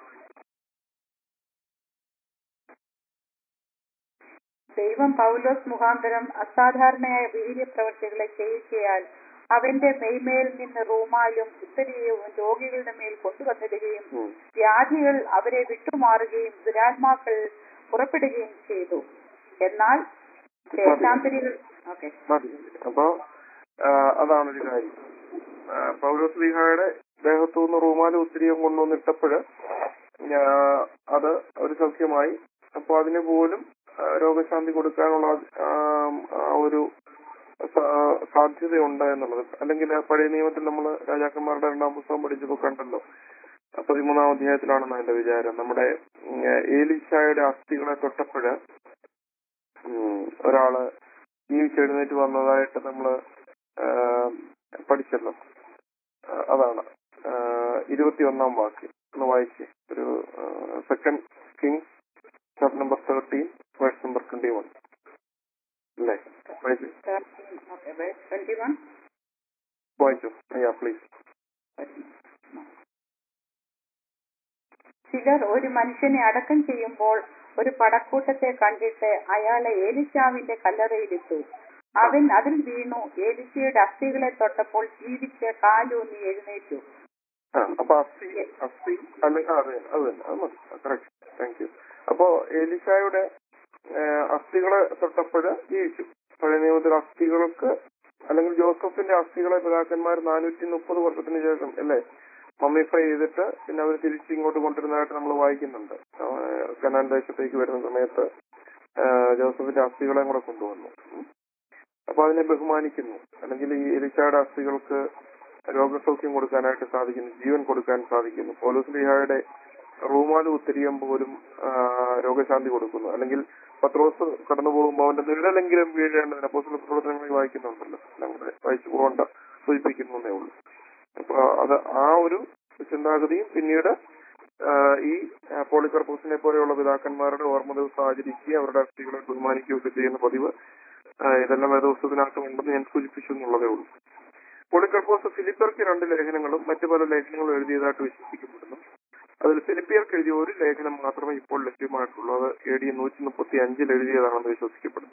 ദൈവം പൗലോസ് മുഖാന്തരം അസാധാരണയായ വീര്യപ്രവർത്തികളെ ചെയ്യിക്കയാൽ അവന്റെ മെയ്മേൽ നിന്ന് റൂമാലും ഉത്തരീയവും രോഗികളുടെ മേൽ കൊണ്ടുവന്നിടുകയും ഉം. വ്യാധികൾ അവരെ വിട്ടുമാറുകയും ദുരാത്മാക്കൾ പുറപ്പെടുകയും ചെയ്തു എന്നാൽ ശേഷാന്തരികൾ ഓക്കെ മതി അപ്പൊ ആ, അതാണൊരു കാര്യം ആ, പൗലോസ് ലീഹായുടെ ദേഹത്തു നിന്ന് റൂമാല് ഉത്തിരിയം കൊണ്ടുവന്നിട്ടപ്പോഴ് അത് ഒരു സൗഖ്യമായി അപ്പൊ അതിന് പോലും ആ, രോഗശാന്തി കൊടുക്കാനുള്ള ആ, ആ ഒരു സ- സാധ്യതയുണ്ട് എന്നുള്ളത് അല്ലെങ്കിൽ ആ പഴയ നിയമത്തിൽ നമ്മൾ രാജാക്കന്മാരുടെ രണ്ടാം പുസ്തകം പഠിച്ചപ്പോൾ കണ്ടല്ലോ ആ പതിമൂന്നാം അധ്യായത്തിലാണെന്ന് എന്റെ വിചാരം നമ്മുടെ ഉം, ഏലീശായുടെ അസ്ഥികളെ തൊട്ടപ്പോഴ് ഉം, ഒരാള് ജീവിച്ചെഴുന്നേറ്റ് വന്നതായിട്ട് നമ്മള് ആ, പഠിച്ചല്ലോ ആ, അതാണ് ഇരുപത്തിയൊന്നാം വാക്ക് ഒന്ന് വായിച്ച് ഒരു second kings chapter number thirteen verse number twenty one അല്ലേ വായിച്ചു ഓക്കെ ട്വന്റി വൺ വായിച്ചു അയ്യാ പ്ലീസ് ചിലർ ഒരു മനുഷ്യനെ അടക്കം ചെയ്യുമ്പോൾ ഒരു പടക്കൂട്ടത്തെ കണ്ടിട്ട് അയാളെ ഏലിശാവിന്റെ കല്ലറയിലിട്ടു അവൻ അതിൽ വീണു ഏലിശയുടെ അസ്ഥികളെ തൊട്ടപ്പോൾ ജീവിച്ച് കാലൂന്നി എഴുന്നേറ്റു ആ അപ്പൊ അസ്ഥി അസ്ഥി അല്ലെങ്കിൽ അതെ അത് തന്നെ അത് മതി കറക്റ്റ് താങ്ക് യു അപ്പോ എലിശായുടെ അസ്ഥികളെ തൊട്ടപ്പോഴ് ജീവിച്ചു പഴയ നിയമത്തിൽ അസ്ഥികൾക്ക് അല്ലെങ്കിൽ ജോസഫിന്റെ അസ്ഥികളെ പിതാക്കന്മാർ നാനൂറ്റി മുപ്പത് വർഷത്തിന് ശേഷം അല്ലേ മമ്മിഫൈ ചെയ്തിട്ട് പിന്നെ അവർ തിരിച്ച് ഇങ്ങോട്ട് കൊണ്ടുവരുന്നതായിട്ട് നമ്മൾ വായിക്കുന്നുണ്ട് ആ, കനാൻ ദേശത്തേക്ക് വരുന്ന സമയത്ത് ആ, ജോസഫിന്റെ അസ്ഥികളെ കൂടെ കൊണ്ടുവന്നു ഉം. അപ്പൊ അതിനെ ബഹുമാനിക്കുന്നു അല്ലെങ്കിൽ ഈ എലിശായുടെ അസ്ഥികൾക്ക് രോഗസൗഖ്യം കൊടുക്കാനായിട്ട് സാധിക്കുന്നു ജീവൻ കൊടുക്കാൻ സാധിക്കുന്നു പോലീസ് ലിഹായുടെ റൂമാല് ഉത്തരിയം പോലും ആ, രോഗശാന്തി കൊടുക്കുന്നു അല്ലെങ്കിൽ പത്രോസ് കടന്നു പോകുമ്പോൾ അവന്റെ നിഴലെങ്കിലും വീഴേണ്ടതിന് അപ്പോസ്തല പ്രവർത്തനങ്ങളിൽ വായിക്കുന്നുണ്ടല്ലോ നമ്മുടെ വായിച്ചു പോകേണ്ട സൂചിപ്പിക്കുന്നേ ഉള്ളൂ അപ്പൊ അത് ആ ഒരു ചിന്താഗതിയും പിന്നീട് ആ, ഈ പോളികർപ്പൂസിനെ പോലെയുള്ള പിതാക്കന്മാരുടെ ഓർമ്മ ദിവസം ആചരിക്കുകയും അവരുടെ അസ്ഥികളെ ബഹുമാനിക്കുകയൊക്കെ ചെയ്യുന്ന പതിവ് ആ, ഇതെല്ലാം വേദോസ്തത്തിനകത്ത് ഉണ്ടെന്ന് ഞാൻ സൂചിപ്പിച്ചു എന്നുള്ളതേ ഉള്ളൂ പോളികർപ്പോസ് ഫിലിപ്പർക്ക് രണ്ട് ലേഖനങ്ങളും മറ്റു പല ലേഖനങ്ങളും എഴുതിയതായിട്ട് വിശ്വസിക്കപ്പെടുന്നു അതിൽ ഫിലിപ്പിയർക്ക് എഴുതിയ ഒരു ലേഖനം മാത്രമേ ഇപ്പോൾ ലഭ്യമായിട്ടുള്ളൂ അത് എ ഡി നൂറ്റി മുപ്പത്തി അഞ്ചിൽ എഴുതിയതാണെന്ന് വിശ്വസിക്കപ്പെടുന്നു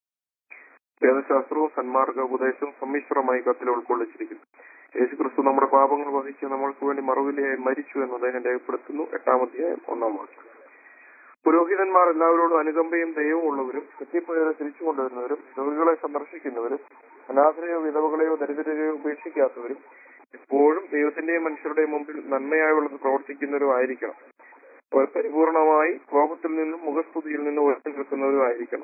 വേദശാസ്ത്രവും സന്മാർഗ ഉപദേശവും സമ്മിശ്രമായി കത്തിൽ ഉൾക്കൊള്ളിച്ചിരിക്കുന്നു യേശുക്രിസ്തു നമ്മുടെ പാപങ്ങൾ വഹിച്ച് നമ്മൾക്ക് വേണ്ടി മറുവിലയായി മരിച്ചു എന്ന് അദ്ദേഹം രേഖപ്പെടുത്തുന്നു എട്ടാം അധ്യായം ഒന്നാം വാക്യം പുരോഹിതന്മാർ എല്ലാവരോടും അനുകമ്പയും ദയവും ഉള്ളവരും തെറ്റിപ്പോയവരെ തിരിച്ചു കൊണ്ടുവരുന്നവരും രോഗികളെ സന്ദർശിക്കുന്നവരും അനാഥരെയോ വിധവകളെയോ ദരിദ്രരെയോ ഉപേക്ഷിക്കാത്തവരും എപ്പോഴും ദൈവത്തിന്റെയും മനുഷ്യരുടെയും മുമ്പിൽ നന്മയായുള്ളത് പ്രവർത്തിക്കുന്നവരും ആയിരിക്കണം അവർ പരിപൂർണമായി കോപത്തിൽ നിന്നും മുഖസ്തുതിയിൽ നിന്നും ഉയർത്തി നിൽക്കുന്നവരും ആയിരിക്കണം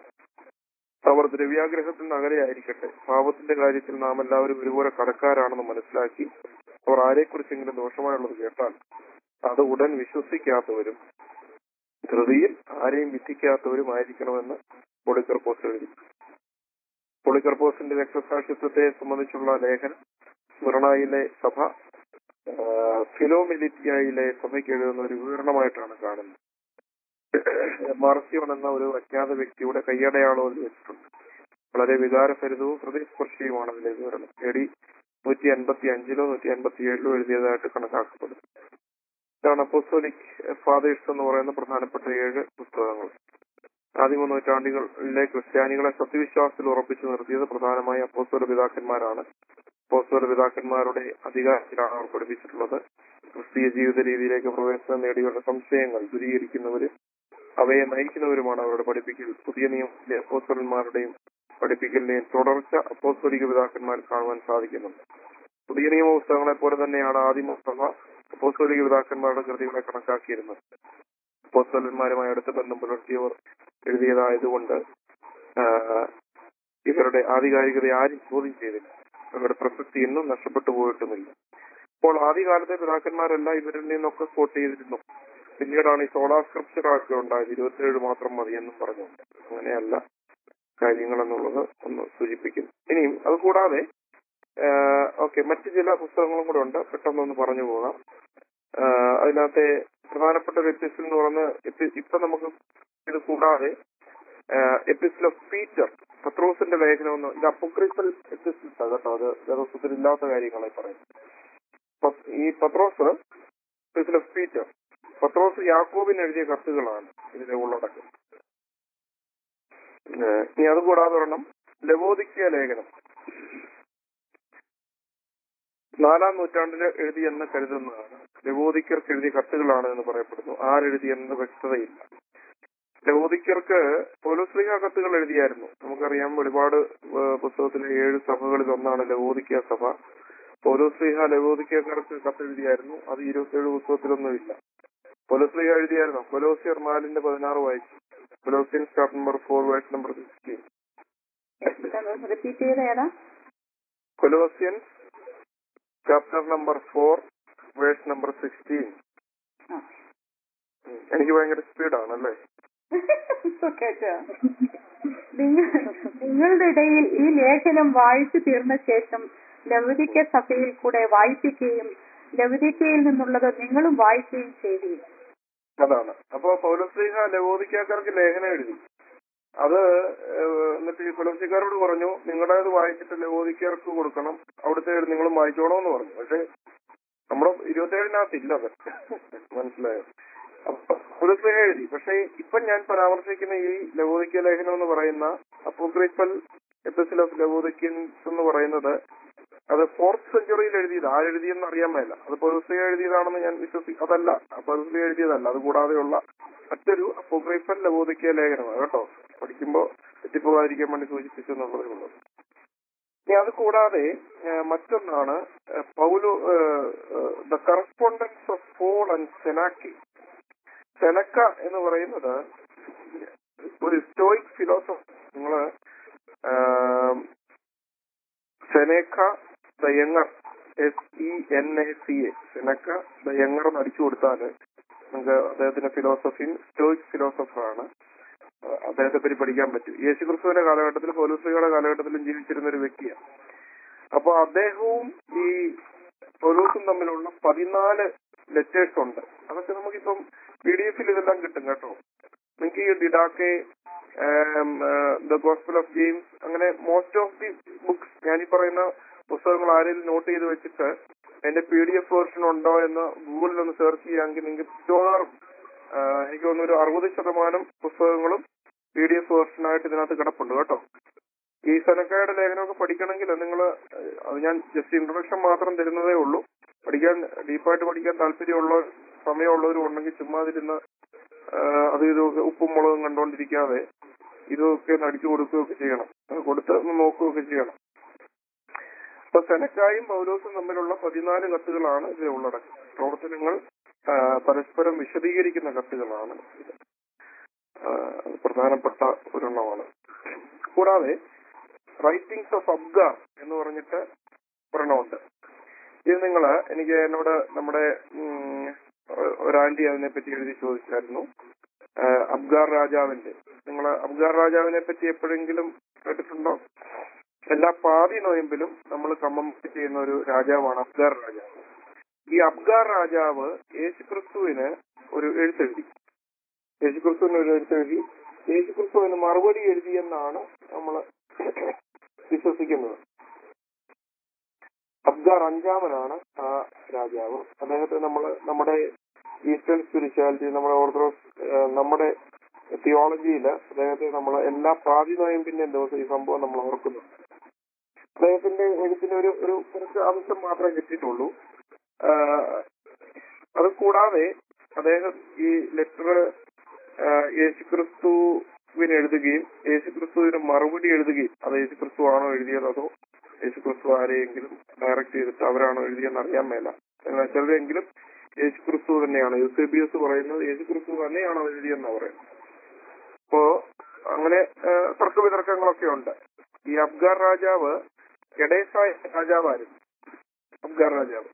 അവർ ദ്രവ്യാഗ്രഹത്തിൽ നിന്ന് അകലെയായിരിക്കട്ടെ പാപത്തിന്റെ കാര്യത്തിൽ നാം എല്ലാവരും ഒരുപോലെ കടക്കാരാണെന്ന് മനസ്സിലാക്കി അവർ ആരെക്കുറിച്ചെങ്കിലും ദോഷമായുള്ളത് കേട്ടാൽ അത് ഉടൻ വിശ്വസിക്കാത്തവരും ധൃതിയിൽ ആരെയും വിധിക്കാത്തവരും ആയിരിക്കണമെന്ന് പൊളിക്കർപ്പോസ് എഴുതി പൊളിക്കർപ്പോസിന്റെ രക്തസാക്ഷിത്വത്തെ സംബന്ധിച്ചുള്ള ലേഖനം സ്മരണയിലെ സഭ ആ, ഫിലോമിലിറ്റിയയിലെ സഭയ്ക്ക് എഴുതുന്ന ഒരു വിവരണമായിട്ടാണ് കാണുന്നത് മാർസിയോൺ എന്ന ഒരു അജ്ഞാത വ്യക്തിയുടെ കയ്യടയാളം അതിൽ വെച്ചിട്ടുണ്ട് വളരെ വികാരഭരിതവും ഹൃദയസ്പർശിയുമാണ് അതിലെ വിവരണം എ ഡി നൂറ്റി അൻപത്തി അഞ്ചിലോ നൂറ്റി അൻപത്തി ഏഴിലോ എഴുതിയതായിട്ട് കണക്കാക്കപ്പെടുന്നു ഇതാണ് അപ്പോസ്തോലിക് ഫാദേഴ്സ് എന്ന് പറയുന്ന പ്രധാനപ്പെട്ട ഏഴ് പുസ്തകങ്ങൾ ആദിമ നൂറ്റാണ്ടുകളിലെ ക്രിസ്ത്യാനികളെ സത്യവിശ്വാസത്തിൽ ഉറപ്പിച്ചു നിർത്തിയത് പ്രധാനമായി അപ്പോസ്തോല പിതാക്കന്മാരാണ് അപ്പോസ്തോല പിതാക്കന്മാരുടെ അധികാരത്തിലാണ് അവർ പഠിപ്പിച്ചിട്ടുള്ളത് ക്രിസ്തീയ ജീവിത രീതിയിലേക്ക് പ്രവേശനം നേടിയവരുടെ സംശയങ്ങൾ ദൂരീകരിക്കുന്നവര് അവയെ നയിക്കുന്നവരുമാണ് അവരുടെ പഠിപ്പിക്കൽ പുതിയ നിയമത്തിലെ അപ്പോസ്തലന്മാരുടെയും പഠിപ്പിക്കലിന്റെയും തുടർച്ച അപ്പോസ്തോലിക പിതാക്കന്മാർ കാണുവാൻ സാധിക്കുന്നുണ്ട് പുതിയ നിയമ പുസ്തകങ്ങളെ പോലെ തന്നെയാണ് ആദിമ സഭ അപ്പോസ്തോലിക പിതാക്കന്മാരുടെ കൃതികളെ കണക്കാക്കിയിരുന്നത് അപ്പോസ്തലന്മാരുമായി അടുത്ത ബന്ധം പുലർത്തിയവർ എഴുതിയതായതുകൊണ്ട് ആ, ഇവരുടെ ആധികാരികത ആരും ചോദ്യം ചെയ്തില്ല അവരുടെ പ്രസക്തി ഇന്നും നഷ്ടപ്പെട്ടു പോയിട്ടുമില്ല അപ്പോൾ ആദ്യകാലത്തെ പിതാക്കന്മാരെല്ലാം ഇവരിൽ നിന്നൊക്കെ കോട്ട് ചെയ്തിരുന്നു പിന്നീടാണ് ഈ സോളാ സ്ക്രിപ്ചർ ഒക്കെ ഉണ്ടായത് ഇരുപത്തിയേഴ് മാത്രം മതിയെന്നും പറഞ്ഞു അങ്ങനെയല്ല കാര്യങ്ങൾ എന്നുള്ളത് ഒന്ന് സൂചിപ്പിക്കുന്നു ഇനിയും അത് കൂടാതെ ഓക്കെ മറ്റു ചില പുസ്തകങ്ങളും കൂടെ ഉണ്ട് പെട്ടെന്നൊന്ന് പറഞ്ഞു പോകാം ആ, അതിനകത്തെ പ്രധാനപ്പെട്ട ഒരു എപ്പിസിൽ എന്ന് പറയുന്ന എപ്പി- ഇപ്പൊ നമുക്ക് ഇത് കൂടാതെ എപ്പിസിൽ ഓഫ് പീറ്റർ പത്രോസിന്റെ ലേഖനം എന്ന് ഇത് അപ്പോക്രിഫൽ എപ്പിസിൽസ് ആണ് കേട്ടോ അത് വേദോസ്തത്തിൽ ഇല്ലാത്ത കാര്യങ്ങളെ പറയുന്നത് പ- ഈ പത്രോസ് എപ്പിസിൽ ഓഫ് പീറ്റർ പത്രോസ് യാക്കോബിന് എഴുതിയ കത്തുകളാണ് ഇതിലെ ഉള്ളടക്കം ഏഹ് ഇനി അതുകൂടാതെ ഒരെണ്ണം ലവോദിക്കിയ ലേഖനം നാലാം നൂറ്റാണ്ടിൽ എഴുതിയെന്ന് കരുതുന്നതാണ് ലവോദിക്കർക്ക് എഴുതിയ കത്തുകളാണ് എന്ന് പറയപ്പെടുന്നു ആരെഴുതിയെന്ന് വ്യക്തതയില്ല ലവോദിക്കർക്ക് പൗലോസ്ലിഹ കത്തുകൾ എഴുതിയായിരുന്നു നമുക്കറിയാം ഒരുപാട് ഏഹ്, പുസ്തകത്തിലെ ഏഴ് സഭകളിൽ ഒന്നാണ് ലവോദിക്ക സഭ പൗലോസ്ലിഹ ലവോദിക്കക്കാർക്ക് കത്തെഴുതിയായിരുന്നു അത് ഇരുപത്തിയേഴ് പുസ്തകത്തിലൊന്നും ഇല്ല പൗലോസ്ലിഹ എഴുതിയായിരുന്നു കൊലോസിയർ നാലിന്റെ പതിനാറ് വായിച്ചു Colossian chapter number four verse number sixteen repeat ചെയ്ത ഏതാ Colossian chapter number four verse number sixteen ആ. എനിക്ക് ഭയങ്കര സ്പീഡാണ് അല്ലേ കേട്ടോ നിങ്ങൾ നിങ്ങളുടെ ഇടയിൽ ഈ ലേഖനം വായിച്ചു തീർന്ന ശേഷം ലവദിക്ക സഭയിൽ കൂടെ വായിപ്പിക്കുകയും ലവദിക്കയിൽ നിന്നുള്ളത് നിങ്ങളും വായിക്കുകയും ചെയ്തു അതാണ് അപ്പൊ പൗലോസ്ലിഹ ലവോദിക്കാർക്ക് ലേഖനം എഴുതി അത് ഏഹ്, എന്നിട്ട് ഈ പൗലോസിക്കാരോട് പറഞ്ഞു നിങ്ങളുടേത് വായിച്ചിട്ട് ലവോദിക്കാർക്ക് കൊടുക്കണം അവിടുത്തെ നിങ്ങളും വായിച്ചോളൂ എന്ന് പറഞ്ഞു പക്ഷെ നമ്മുടെ ഇരുപത്തേഴിനകത്ത് ഇല്ല അത് മനസ്സിലായോ അപ്പൊ പൗലോസ്ലിഹ എഴുതി പക്ഷെ ഇപ്പൊ ഞാൻ പരാമർശിക്കുന്ന ഈ ലവോദിക്ക ലേഖനം എന്ന് പറയുന്ന അപ്പോക്രിപ്പൽ എപ്പിസിൽ ഓഫ് ലവോദിക്കൻസ് എന്ന് പറയുന്നത് അത് ഫോർത്ത് സെഞ്ചുറിയിൽ എഴുതിയത് ആരെഴുതിയെന്ന് അറിയാൻ മേല അത് പൗലോസ്ലിഹ എഴുതിയതാണെന്ന് ഞാൻ വിശ്വസിക്കും അതല്ല പൗലോസ്ലിഹ എഴുതിയതല്ല അത് കൂടാതെയുള്ള മറ്റൊരു അപ്പോക്രിപ്പൽ ലവോദിക്ക ലേഖനമാണ് കേട്ടോ പഠിക്കുമ്പോ തെറ്റിപ്പോകാതിരിക്കാൻ വേണ്ടി സൂചിപ്പിച്ചു എന്നുള്ളതേ ഉള്ളൂ ഇനി അത് കൂടാതെ ഏഹ്, മറ്റൊന്നാണ് ഏഹ്, പൗലോ the correspondence of Paul and Seneca Seneca എന്ന് പറയുന്നത് ഒരു സ്റ്റോയിക് ഫിലോസഫി നിങ്ങള് um, Seneca the younger S E N E C A Seneca the younger എന്ന് അടിച്ചു കൊടുത്താല് നമുക്ക് അദ്ദേഹത്തിന്റെ ഫിലോസഫി സ്റ്റോയിക് ഫിലോസഫറാണ് അദ്ദേഹത്തെ പറ്റി പഠിക്കാൻ പറ്റും യേശു ക്രിസ്തുവിന്റെ കാലഘട്ടത്തിൽ പോലീസുകളുടെ കാലഘട്ടത്തിലും ജീവിച്ചിരുന്ന ഒരു വ്യക്തിയാണ് അപ്പൊ അദ്ദേഹവും ഈ പൊലൂസും തമ്മിലുള്ള പതിനാല് ലെറ്റേഴ്സ് ഉണ്ട് അതൊക്കെ നമുക്കിപ്പം പി ഡി എഫിൽ ഇതെല്ലാം കിട്ടും കേട്ടോ നിങ്ങൾക്ക് ഈ Didache the gospel of James അങ്ങനെ മോസ്റ്റ് ഓഫ് ദി ബുക്സ് ഞാൻ ഈ പറയുന്ന പുസ്തകങ്ങൾ ആരെങ്കിലും നോട്ട് ചെയ്ത് വെച്ചിട്ട് എന്റെ പി ഡി എഫ് വേർഷൻ ഉണ്ടോ എന്ന് ഗൂഗിളിൽ ഒന്ന് സെർച്ച് ചെയ്യുകയാണെങ്കിൽ നിങ്ങൾക്ക് മിക്കവാറും ആ, എനിക്ക് തോന്നുന്നു ഒരു അറുപത് ശതമാനം പുസ്തകങ്ങളും പി ഡി എഫ് വേർഷനായിട്ട് ഇതിനകത്ത് കിടപ്പുണ്ട് കേട്ടോ ഈ സെനക്കയുടെ ലേഖനമൊക്കെ പഠിക്കണമെങ്കിൽ നിങ്ങൾ അത് ഞാൻ ജസ്റ്റ് ഇൻട്രൊഡക്ഷൻ മാത്രം തരുന്നതേ ഉള്ളൂ പഠിക്കാൻ ഡീപ്പായിട്ട് പഠിക്കാൻ താല്പര്യമുള്ള സമയമുള്ളവരും ഉണ്ടെങ്കിൽ ചുമ്മാതിരുന്ന് ആ, അത് ഇതൊക്കെ ഉപ്പും മുളകും കണ്ടുകൊണ്ടിരിക്കാതെ ഇതൊക്കെ ഒന്ന് അടിച്ചു കൊടുക്കുകയൊക്കെ ചെയ്യണം അത് കൊടുത്ത് ഒന്ന് നോക്കുകയൊക്കെ ചെയ്യണം അപ്പൊ സെനക്കായും പൗലോസും തമ്മിലുള്ള പതിനാല് കത്തുകളാണ് ഇതിൽ ഉള്ളടക്കം പ്രവർത്തനങ്ങൾ ആ, പരസ്പരം വിശദീകരിക്കുന്ന കത്തുകളാണ് ഇത് ആ, അത് പ്രധാനപ്പെട്ട ഒരെണ്ണമാണ് കൂടാതെ റൈറ്റിംഗ്സ് ഓഫ് അബ്ഗാർ എന്ന് പറഞ്ഞിട്ട് ഒരെണ്ണമുണ്ട് ഇത് നിങ്ങള് എനിക്ക് എന്നോട് നമ്മുടെ ഉം, ഒരു ആന്റി അതിനെ പറ്റി എഴുതി ചോദിച്ചായിരുന്നു ആ, അബ്ഗാർ രാജാവിന്റെ നിങ്ങൾ അബ്ഗാർ രാജാവിനെ പറ്റി എപ്പോഴെങ്കിലും കേട്ടിട്ടുണ്ടോ എല്ലാ പാതി നോയമ്പിലും നമ്മൾ കമ്മം ചെയ്യുന്ന ഒരു രാജാവാണ് അബ്ഗാർ രാജാവ് ഈ അബ്ഗാർ രാജാവ് യേശുക്രിസ്തുവിന് ഒരു എഴുത്തെഴുതി യേശുക്രിസ്തുവിന് ഒരു എഴുത്തെഴുതി യേശുക്രിസ്തുവിന് മറുപടി എഴുതിയെന്നാണ് നമ്മൾ വിശ്വസിക്കുന്നത് അബ്ഗാർ അഞ്ചാമനാണ് ആ രാജാവ് അദ്ദേഹത്തെ നമ്മൾ നമ്മുടെ ഈസ്റ്റേൺ സ്പിരിച്വാലിറ്റി നമ്മുടെ ഓർത്തഡോക്സ് ഏഹ്, നമ്മുടെ തിയോളജിയിൽ അദ്ദേഹത്തെ നമ്മൾ എല്ലാ പാതി നോയമ്പിന്റെ ദിവസം ഈ സംഭവം നമ്മൾ ഓർക്കുന്നു അദ്ദേഹത്തിന്റെ എഴുത്തിന് ഒരു ഒരു കുറച്ച് അംശം മാത്രമേ കിട്ടിയിട്ടുള്ളൂ ആഹ്, അത് കൂടാതെ അദ്ദേഹം ഈ ലെറ്റർ യേശുക്രിസ്തുവിന് എഴുതുകയും യേശുക്രിസ്തുവിന് മറുപടി എഴുതുകയും അത് യേശുക്രിസ്തു ആണോ എഴുതിയത് അതോ യേശുക്രിസ്തു ആരെയെങ്കിലും ഡയറക്റ്റ് ചെയ്തിട്ട് അവരാണോ എഴുതിയെന്ന് അറിയാൻ മേല എന്നാൽ ചിലരെങ്കിലും യേശുക്രിസ്തു തന്നെയാണ് യൂസേബിയസ് പറയുന്നത് യേശുക്രിസ്തു തന്നെയാണോ എഴുതിയെന്നാ പറയുന്നത് അപ്പോ അങ്ങനെ ആഹ്, തർക്കവിതർക്കങ്ങളൊക്കെ ഉണ്ട് ഈ അബ്ഗാർ രാജാവ് എഡേസായ രാജാവായിരുന്നു അബ്ഗാർ രാജാവ്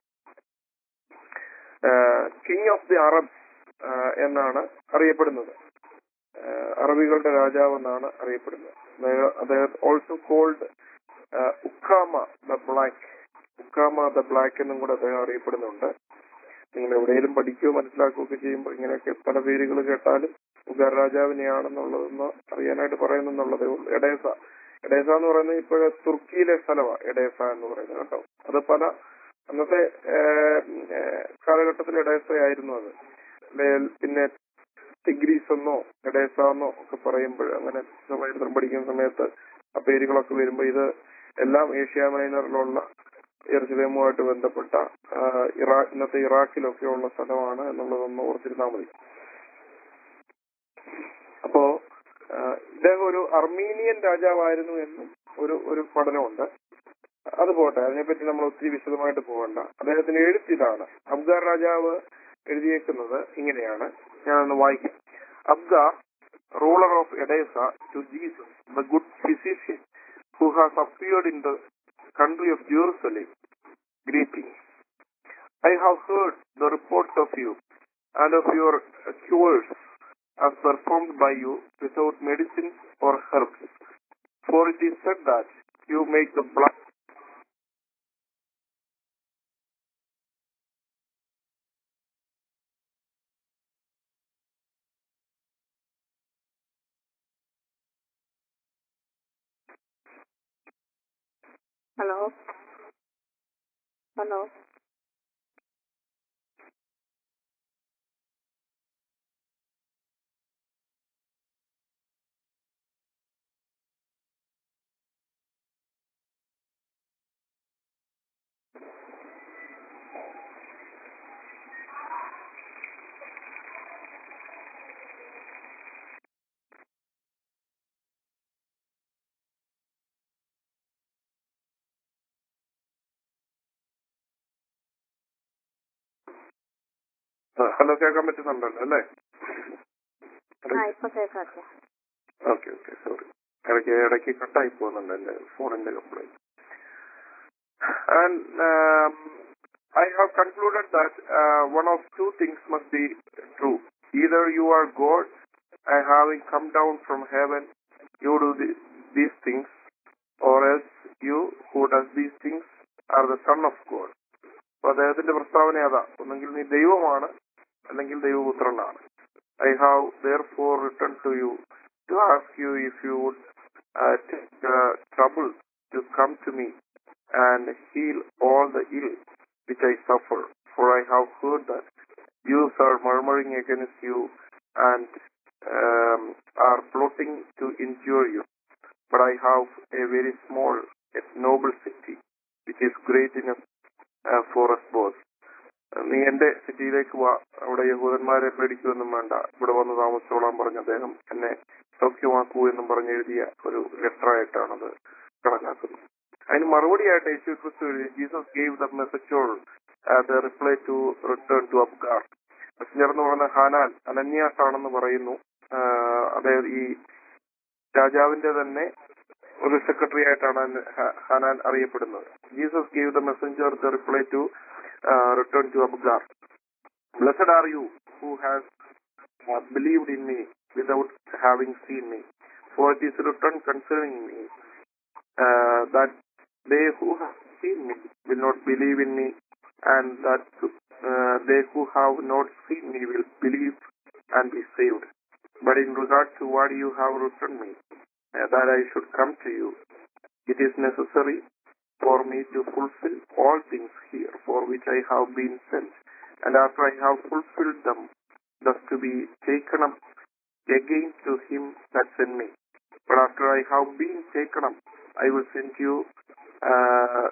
കിങ് ഓഫ് ദി അറബ്സ് എന്നാണ് അറിയപ്പെടുന്നത് ആഹ് അറബികളുടെ രാജാവ് എന്നാണ് അറിയപ്പെടുന്നത് അദ്ദേഹം- അദ്ദേഹം also called Ukkama the black Ukkama the black എന്നും കൂടെ അദ്ദേഹം അറിയപ്പെടുന്നുണ്ട് നിങ്ങൾ എവിടെയെങ്കിലും പഠിക്കുകയോ മനസ്സിലാക്കുകയോ ഒക്കെ ചെയ്യുമ്പോൾ ഇങ്ങനെയൊക്കെ പല പേരുകൾ കേട്ടാലും ഉഗാർ രാജാവിനെയാണെന്നുള്ളതെന്ന് അറിയാനായിട്ട് പറയുന്നെന്നുള്ളതേ ഉള്ളൂ എഡേസ എഡേസ എന്ന് പറയുന്നത് ഇപ്പോഴെ തുർക്കിയിലെ സ്ഥലമാണ് എഡേസ എന്ന് പറയുന്നത് കേട്ടോ അത് പല അന്നത്തെ ഏഹ്, ഏഹ്, കാലഘട്ടത്തിൽ എഡേസയായിരുന്നു അത് ലേ- പിന്നെ ടിഗ്രീസ് എന്നോ എഡേസ എന്നോ ഒക്കെ പറയുമ്പോൾ അങ്ങനെ ചരിത്രം പഠിക്കുന്ന സമയത്ത് ആ പേരുകളൊക്കെ വരുമ്പോൾ ഇത് എല്ലാം ഏഷ്യ മൈനറിലുള്ള എറുസലേമുമായിട്ട് ബന്ധപ്പെട്ട ആ, ഇറാഖ് ഇന്നത്തെ ഇറാഖിലൊക്കെ ഉള്ള സ്ഥലമാണ് എന്നുള്ളതൊന്ന് ഓർത്തിരുന്നാൽ മതി അപ്പോ ആ, ഇദ്ദേഹം ഒരു അർമീനിയൻ രാജാവായിരുന്നു എന്നും ഒരു ഒരു പഠനമുണ്ട് അത് പോട്ടെ അതിനെപ്പറ്റി നമ്മൾ ഒത്തിരി വിശദമായിട്ട് പോകണ്ട അദ്ദേഹത്തിന്റെ എഴുത്ത് ഇതാണ് അബ്ഗാർ രാജാവ് എഴുതിയേക്കുന്നത് ഇങ്ങനെയാണ് ഞാനൊന്ന് വായിക്കാം Abgar ruler of Edessa to Jesus the good physician who has appeared in the country of Jerusalem greeting I have heard the reports of you and of your cures as performed by you without medicines or herbs. For it is said that you make the blood Hello? Hello? Hello കേൾക്കാൻ പറ്റുന്നുണ്ടല്ലോ അല്ലേ ആ ഇപ്പൊ കേൾക്കാം okay okay sorry ഇടയ്ക്ക് ഇടയ്ക്ക് കട്ടായി പോകുന്നുണ്ട് എന്റെ ഫോണിന്റെ complaint and I have concluded that one of two things must be true either you are God I having come down from heaven you do these things or else you who does these things are the son of God അപ്പൊ അദ്ദേഹത്തിന്റെ പ്രസ്താവന അതാ ഒന്നെങ്കിൽ നീ ദൈവമാണ് അല്ലെങ്കിൽ ദൈവപുത്രനാണ് I have therefore return to you to ask you if you would uh, take the trouble to come to me and heal all the ill which I suffer. For I have heard that Jews are murmuring against you and um, are plotting to injure you. But I have a very small yet noble city which is great enough uh, for us both. നീ എന്റെ സിറ്റിയിലേക്ക് വാ അവിടെ യഹൂദന്മാരെ പേടിക്കുമെന്നും വേണ്ട ഇവിടെ വന്ന് താമസിച്ചോളാൻ പറഞ്ഞ അദ്ദേഹം എന്നെ സൗഖ്യമാക്കൂ എന്നും പറഞ്ഞെഴുതിയ ഒരു ലെറ്ററായിട്ടാണത് കണക്കാക്കുന്നത് അതിന് മറുപടിയായിട്ട് യേശു ക്രിസ്തു എഴുതി Jesus gave the messenger the reply to return to Abgar messenger എന്ന് പറയുന്ന ഹാനാൻ അനന്യാസ് ആണെന്ന് പറയുന്നു ആഹ് അതായത് ഈ രാജാവിന്റെ തന്നെ ഒരു സെക്രട്ടറി ആയിട്ടാണ് അന്ന് ഹ- ഹാനാൻ അറിയപ്പെടുന്നത് Jesus gave the messenger the reply to return to Abgar blessed are you who has uh, believed in me without having seen me. For it is written concerning me uh, that they who have seen me will not believe in me, and that uh, they who have not seen me will believe and be saved. But in regard to what you have written me, uh, that I should come to you, it is necessary for me to fulfill all things here for which I have been sent. And after I have fulfilled them, thus to be taken up again to him that sent me. But after I have been taken up, I will send you uh,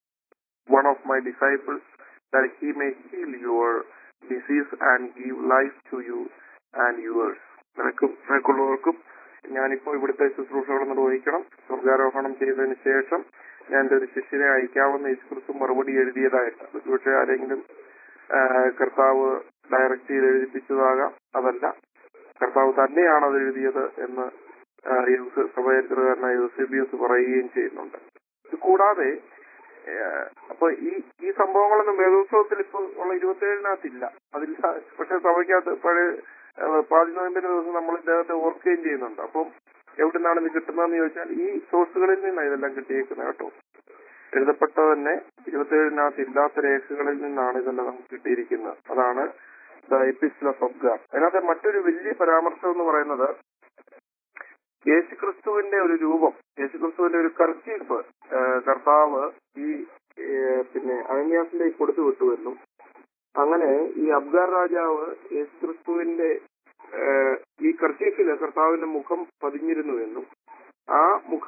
one of my disciples, that he may heal your disease and give life to you and yours. നിനക്കും നിനക്കുള്ളവർക്കും ഞാനിപ്പോ ഇവിടുത്തെ ശുശ്രൂഷകൾ നിർവഹിക്കണം സ്വർഗാരോഹണം ചെയ്തതിന് ശേഷം ഞാൻ എന്റെ ഒരു ശിഷ്യനെ അയക്കാവുന്ന യേശുക്രിസ്തു മറുപടി എഴുതിയതായിട്ട് അത് പക്ഷേ ആരെങ്കിലും ആ, കർത്താവ് ഡയറക്റ്റ് ചെയ്ത് എഴുതിപ്പിച്ചതാകാം അതല്ല കർത്താവ് തന്നെയാണ് അത് എഴുതിയത് എന്ന് ആ, യൂസ്- സഭചരിത്രകാരനായ യൂസേബിയസ് പറയുകയും ചെയ്യുന്നുണ്ട് ഇത് കൂടാതെ ആ, അപ്പൊ ഈ ഈ സംഭവങ്ങളൊന്നും വേദോത്സവത്തിൽ ഇപ്പൊ ഉള്ള ഇരുപത്തിയേഴിനകത്തില്ല അതില്ല പക്ഷെ സഭയ്ക്കകത്ത് പഴയ ആ, പാതി നോയമ്പിന്റെ ദിവസം നമ്മൾ ഇദ്ദേഹത്തെ ഓർക്കുകയും ചെയ്യുന്നുണ്ട് അപ്പം എവിടെ നിന്നാണ് ഇത് കിട്ടുന്നതെന്ന് ചോദിച്ചാൽ ഈ സോഴ്സുകളിൽ നിന്നാണ് ഇതെല്ലാം കിട്ടിയേക്കുന്നത് കേട്ടോ എഴുതപ്പെട്ട തന്നെ ഇരുപത്തിയേഴിനകത്ത് ഇല്ലാത്ത രേഖകളിൽ നിന്നാണ് ഇതെല്ലാം നമുക്ക് കിട്ടിയിരിക്കുന്നത് അതാണ് ദ എപ്പിസ്ലസ് ഓഫ് ഗാഡ് അതിനകത്ത് മറ്റൊരു വലിയ പരാമർശം എന്ന് പറയുന്നത് യേശുക്രിസ്തുവിന്റെ ഒരു രൂപം യേശുക്രിസ്തുവിന്റെ ഒരു കർച്ചീഫ് കർത്താവ് ഈ ഏഹ്, പിന്നെ അനന്യാസിന്റെ കൊടുത്തു വിട്ടുവെന്നും അങ്ങനെ ഈ അബ്ഗാർ രാജാവ് യേശുക്രിസ്തുവിന്റെ ഏഹ്, ഈ കർച്ചീഫില് കർത്താവിന്റെ മുഖം പതിഞ്ഞിരുന്നുവെന്നും ആ മുഖം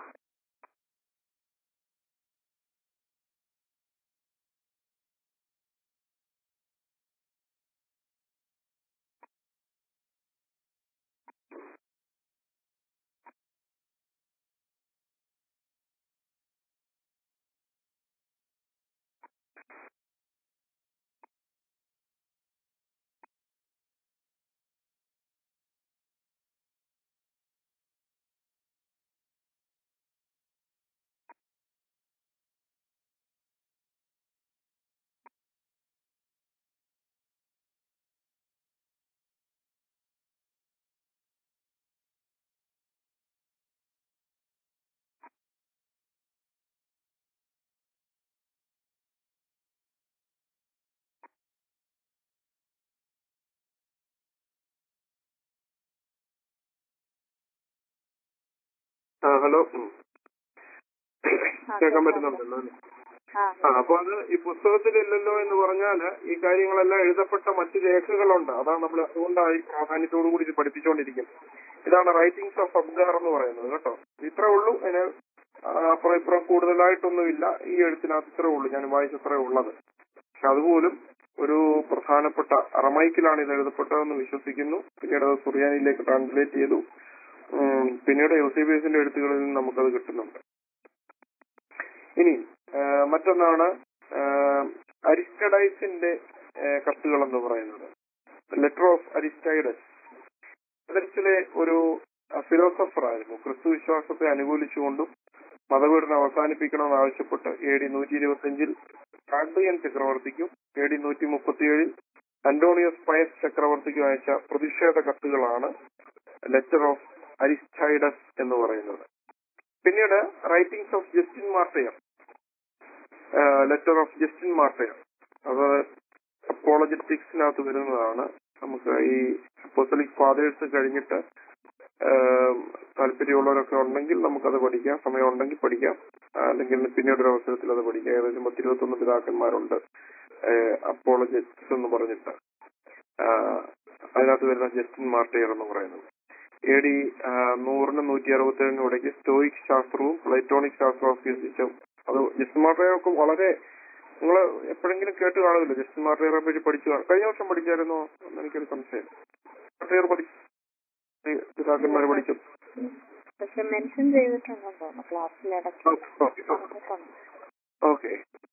ഹലോ ഉം. കേൾക്കാൻ പറ്റുന്നുണ്ടല്ലോ അല്ലേ ആ ആ അപ്പൊ അത് ഈ പുസ്തകത്തിലില്ലല്ലോ എന്ന് പറഞ്ഞാല് ഈ കാര്യങ്ങളെല്ലാം എഴുതപ്പെട്ട മറ്റു രേഖകളുണ്ട് അതാണ് നമ്മൾ അതുകൊണ്ടായി പ്രാധാന്യത്തോടു കൂടി ഇത് പഠിപ്പിച്ചുകൊണ്ടിരിക്കുന്നത് ഇതാണ് റൈറ്റിംഗ്സ് ഓഫ് അബ്ഗാർ എന്ന് പറയുന്നത് കേട്ടോ ഇത്രേ ഉള്ളൂ അതിന് ആ, അപ്പുറം ഇപ്പുറം കൂടുതലായിട്ടൊന്നുമില്ല ഈ എഴുത്തിനകത്ത് ഇത്രേ ഉള്ളൂ ഞാൻ വായിച്ചത്രേ ഉള്ളത് പക്ഷെ അതുപോലും ഒരു പ്രധാനപ്പെട്ട അറമൈക്കിലാണ് ഇത് എഴുതപ്പെട്ടതെന്ന് വിശ്വസിക്കുന്നു പിന്നീട് അത് സുറിയാനിയിലേക്ക് ട്രാൻസ്ലേറ്റ് ചെയ്തു ഉം, പിന്നീട് യൂസേബിയസിന്റെ എഴുത്തുകളിൽ നിന്ന് നമുക്കത് കിട്ടുന്നുണ്ട് ഇനി ആ, മറ്റൊന്നാണ് ആ, അരിസ്റ്റഡൈസിന്റെ ആ, കത്തുകൾ എന്ന് പറയുന്നത് ലെറ്റർ ഓഫ് അരിസ്റ്റൈഡസ് അരിസ്റ്റലെ ഒരു ഫിലോസഫർ ആയിരുന്നു ക്രിസ്തു വിശ്വാസത്തെ അനുകൂലിച്ചുകൊണ്ടും മതപീഡനം അവസാനിപ്പിക്കണമെന്ന് ആവശ്യപ്പെട്ട് എ ഡി നൂറ്റി ഇരുപത്തി അഞ്ചിൽ കാർഡിയൻ ചക്രവർത്തിക്കും എ ഡി നൂറ്റി മുപ്പത്തിയേഴിൽ അന്റോണിയസ് പയസ് ചക്രവർത്തിക്കും അയച്ച പ്രതിഷേധ കത്തുകളാണ് ലെറ്റർ ഓഫ് അരിസ്റ്റൈഡസ് എന്ന് പറയുന്നത് പിന്നീട് writings of Justin Martyr letter of Justin Martyr അത് അപ്പോളജറ്റിക്സിനകത്ത് വരുന്നതാണ് നമുക്ക് ഈ അപ്പോസലിക് ഫാദേഴ്സ് കഴിഞ്ഞിട്ട് ആം, താല്പര്യമുള്ളവരൊക്കെ ഉണ്ടെങ്കിൽ നമുക്കത് പഠിക്കാം സമയം ഉണ്ടെങ്കിൽ പഠിക്കാം ആ, അല്ലെങ്കിൽ പിന്നീട് ഒരു അവസരത്തിൽ അത് പഠിക്കാം ഏകദേശം പത്തിരുപത്തൊന്ന് പിതാക്കന്മാരുണ്ട് അപ്പോളജറ്റ്സ് എന്ന് പറഞ്ഞിട്ട് ആ, അതിനകത്ത് വരുന്ന ജസ്റ്റിൻ മാർട്ടയർ എന്ന് പറയുന്നത് എ ഡി നൂറിന് നൂറ്റി അറുപത്തി ഏഴിനും ഇടയ്ക്ക് സ്റ്റോയിക് ശാസ്ത്രവും പ്ലൈറ്റോണിക് ശാസ്ത്രവും അഭ്യസിച്ച അത് ജസ്റ്റിൻ മാർട്ടയറൊക്കെ വളരെ നിങ്ങൾ എപ്പോഴെങ്കിലും കേട്ട് കാണുമല്ലോ ജസ്റ്റിൻ മാർട്ടയറെ പറ്റി പഠിച്ചു കാണും കഴിഞ്ഞ വർഷം പഠിച്ചായിരുന്നോ എന്ന് എനിക്കൊരു സംശയം മാർട്ടയർ പഠിച്ചു പിതാക്കന്മാരെ പഠിച്ചു പക്ഷെ മെൻഷൻ ചെയ്തിട്ടുണ്ടെന്ന് തോന്നുന്നു ക്ലാസ്സിലിടയ്ക്ക് ഓക്കെ ഓക്കെ പറഞ്ഞിട്ടുണ്ട് ഓക്കെ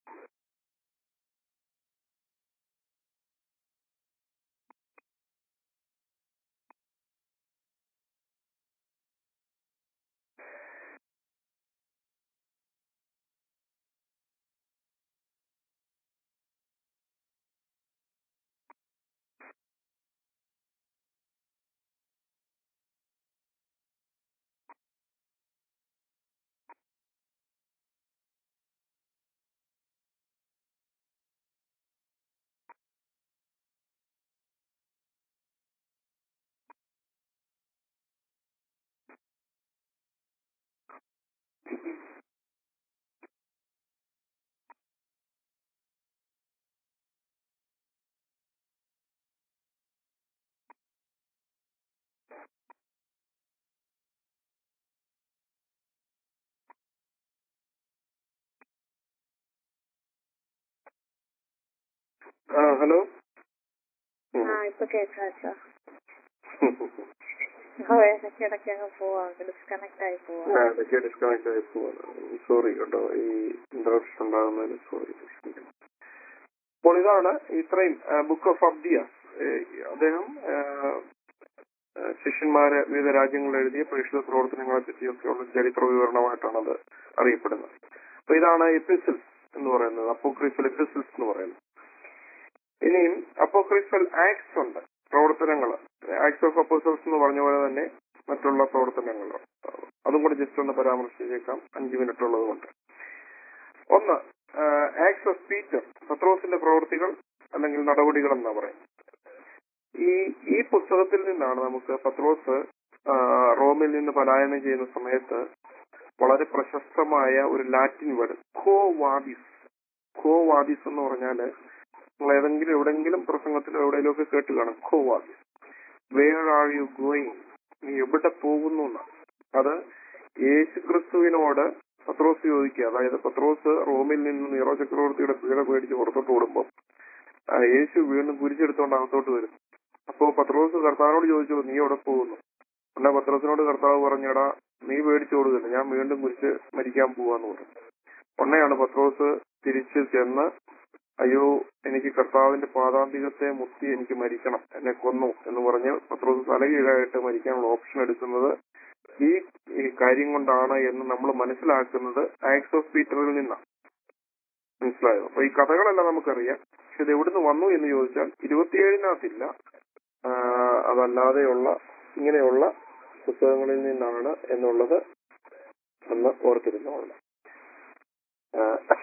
ആ ഹലോ ആ ഇപ്പൊ കേൾക്കാം അച്ഛാ ഓ ഇടയ്ക്കിടയ്ക്ക് അങ്ങ് പോവാ ഡിസ്കണക്ട് ആയി പോവാ അതൊക്കെ ഡിസ്കണക്ട് ആയി പോവാണ് സോറി കേട്ടോ ഈ ഇന്ററപ്ഷൻ ഉണ്ടാകുന്നതിന് സോറി അപ്പോൾ ഇതാണ് ഇത്രയും ബുക്ക് ഓഫ് അബ്ദിയ അദ്ദേഹം ആ, ആ, ശിഷ്യന്മാര് വിവിധ രാജ്യങ്ങളിൽ എഴുതിയ പരിശുദ്ധ പ്രവർത്തനങ്ങളെ പറ്റിയൊക്കെയുള്ള ചരിത്ര വിവരണമായിട്ടാണ് അത് അറിയപ്പെടുന്നത് അപ്പൊ ഇതാണ് എപ്പിസിൽസ് എന്ന് പറയുന്നത് അപ്പോക്രിഫൽ എപ്പിസിൽസ് എന്ന് പറയുന്നത് ഇനിയും അപ്പോക്രിഫൽ ആക്ട്സ് ഉണ്ട് പ്രവർത്തനങ്ങൾ ആക്ട്സ് ഓഫ് അപ്പോസൽസ് എന്ന് പറഞ്ഞ പോലെ തന്നെ മറ്റുള്ള പ്രവർത്തനങ്ങൾ അതും കൂടി ജസ്റ്റ് ഒന്ന് പരാമർശിച്ചേക്കാം അഞ്ച് മിനിറ്റ് ഉള്ളത് കൊണ്ട് ഒന്ന് ആക്ട്സ് ഓഫ് പീറ്റർ പത്രോസിന്റെ പ്രവൃത്തികൾ അല്ലെങ്കിൽ നടപടികൾ എന്നാ പറയും ഈ ഈ പുസ്തകത്തിൽ നിന്നാണ് നമുക്ക് പത്രോസ് ആ, റോമിൽ നിന്ന് പലായനം ചെയ്യുന്ന സമയത്ത് വളരെ പ്രശസ്തമായ ഒരു ലാറ്റിൻ വേർഡ് കോ വാദിസ് കോ വാദിസ് എന്ന് പറഞ്ഞാല് നിങ്ങൾ ഏതെങ്കിലും എവിടെങ്കിലും പ്രസംഗത്തിലോ എവിടെയെങ്കിലും കേട്ട് കാണും quo vadis where are you going നീ എവിടെ പോകുന്നു എന്ന് അത് യേശു ക്രിസ്തുവിനോട് പത്രോസ് ചോദിക്കുക അതായത് പത്രോസ് റോമിൽ നിന്ന് നീറോ ചക്രവർത്തിയുടെ പീഡ പേടിച്ച് പുറത്തോട്ട് ഓടുമ്പോൾ ആ, യേശു വീണ്ടും കുരിശെടുത്തോണ്ട് അകത്തോട്ട് വരും അപ്പോ പത്രോസ് കർത്താവിനോട് ചോദിച്ചു നീ എവിടെ പോകുന്നു ഉടനെ പത്രോസിനോട് കർത്താവ് പറഞ്ഞടാ നീ പേടിച്ചോടുകയില്ല ഞാൻ വീണ്ടും കുരിശ് മരിക്കാൻ പോവാന്ന് പറഞ്ഞു ഉടനെയാണ് പത്രോസ് തിരിച്ച് ചെന്ന് അയ്യോ എനിക്ക് കർത്താവിന്റെ പാതാന്തികത്തെ മുത്തി എനിക്ക് മരിക്കണം എന്നെ കൊന്നു എന്ന് പറഞ്ഞ് പത്രോസ് തലകീഴായിട്ട് മരിക്കാനുള്ള ഓപ്ഷൻ എടുക്കുന്നത് ഈ ഈ കാര്യം കൊണ്ടാണ് എന്ന് നമ്മൾ മനസ്സിലാക്കുന്നത് ആക്സ് ഓഫ് പീറ്ററിൽ നിന്നാണ് മനസ്സിലായോ അപ്പൊ ഈ കഥകളെല്ലാം നമുക്കറിയാം പക്ഷെ ഇത് എവിടുന്ന് വന്നു എന്ന് ചോദിച്ചാൽ ഇരുപത്തിയേഴിനകത്തില്ല ആ, അതല്ലാതെയുള്ള ഇങ്ങനെയുള്ള പുസ്തകങ്ങളിൽ നിന്നാണ് എന്നുള്ളത് ഒന്ന് ഓർത്തിരുന്നോളണം ആ,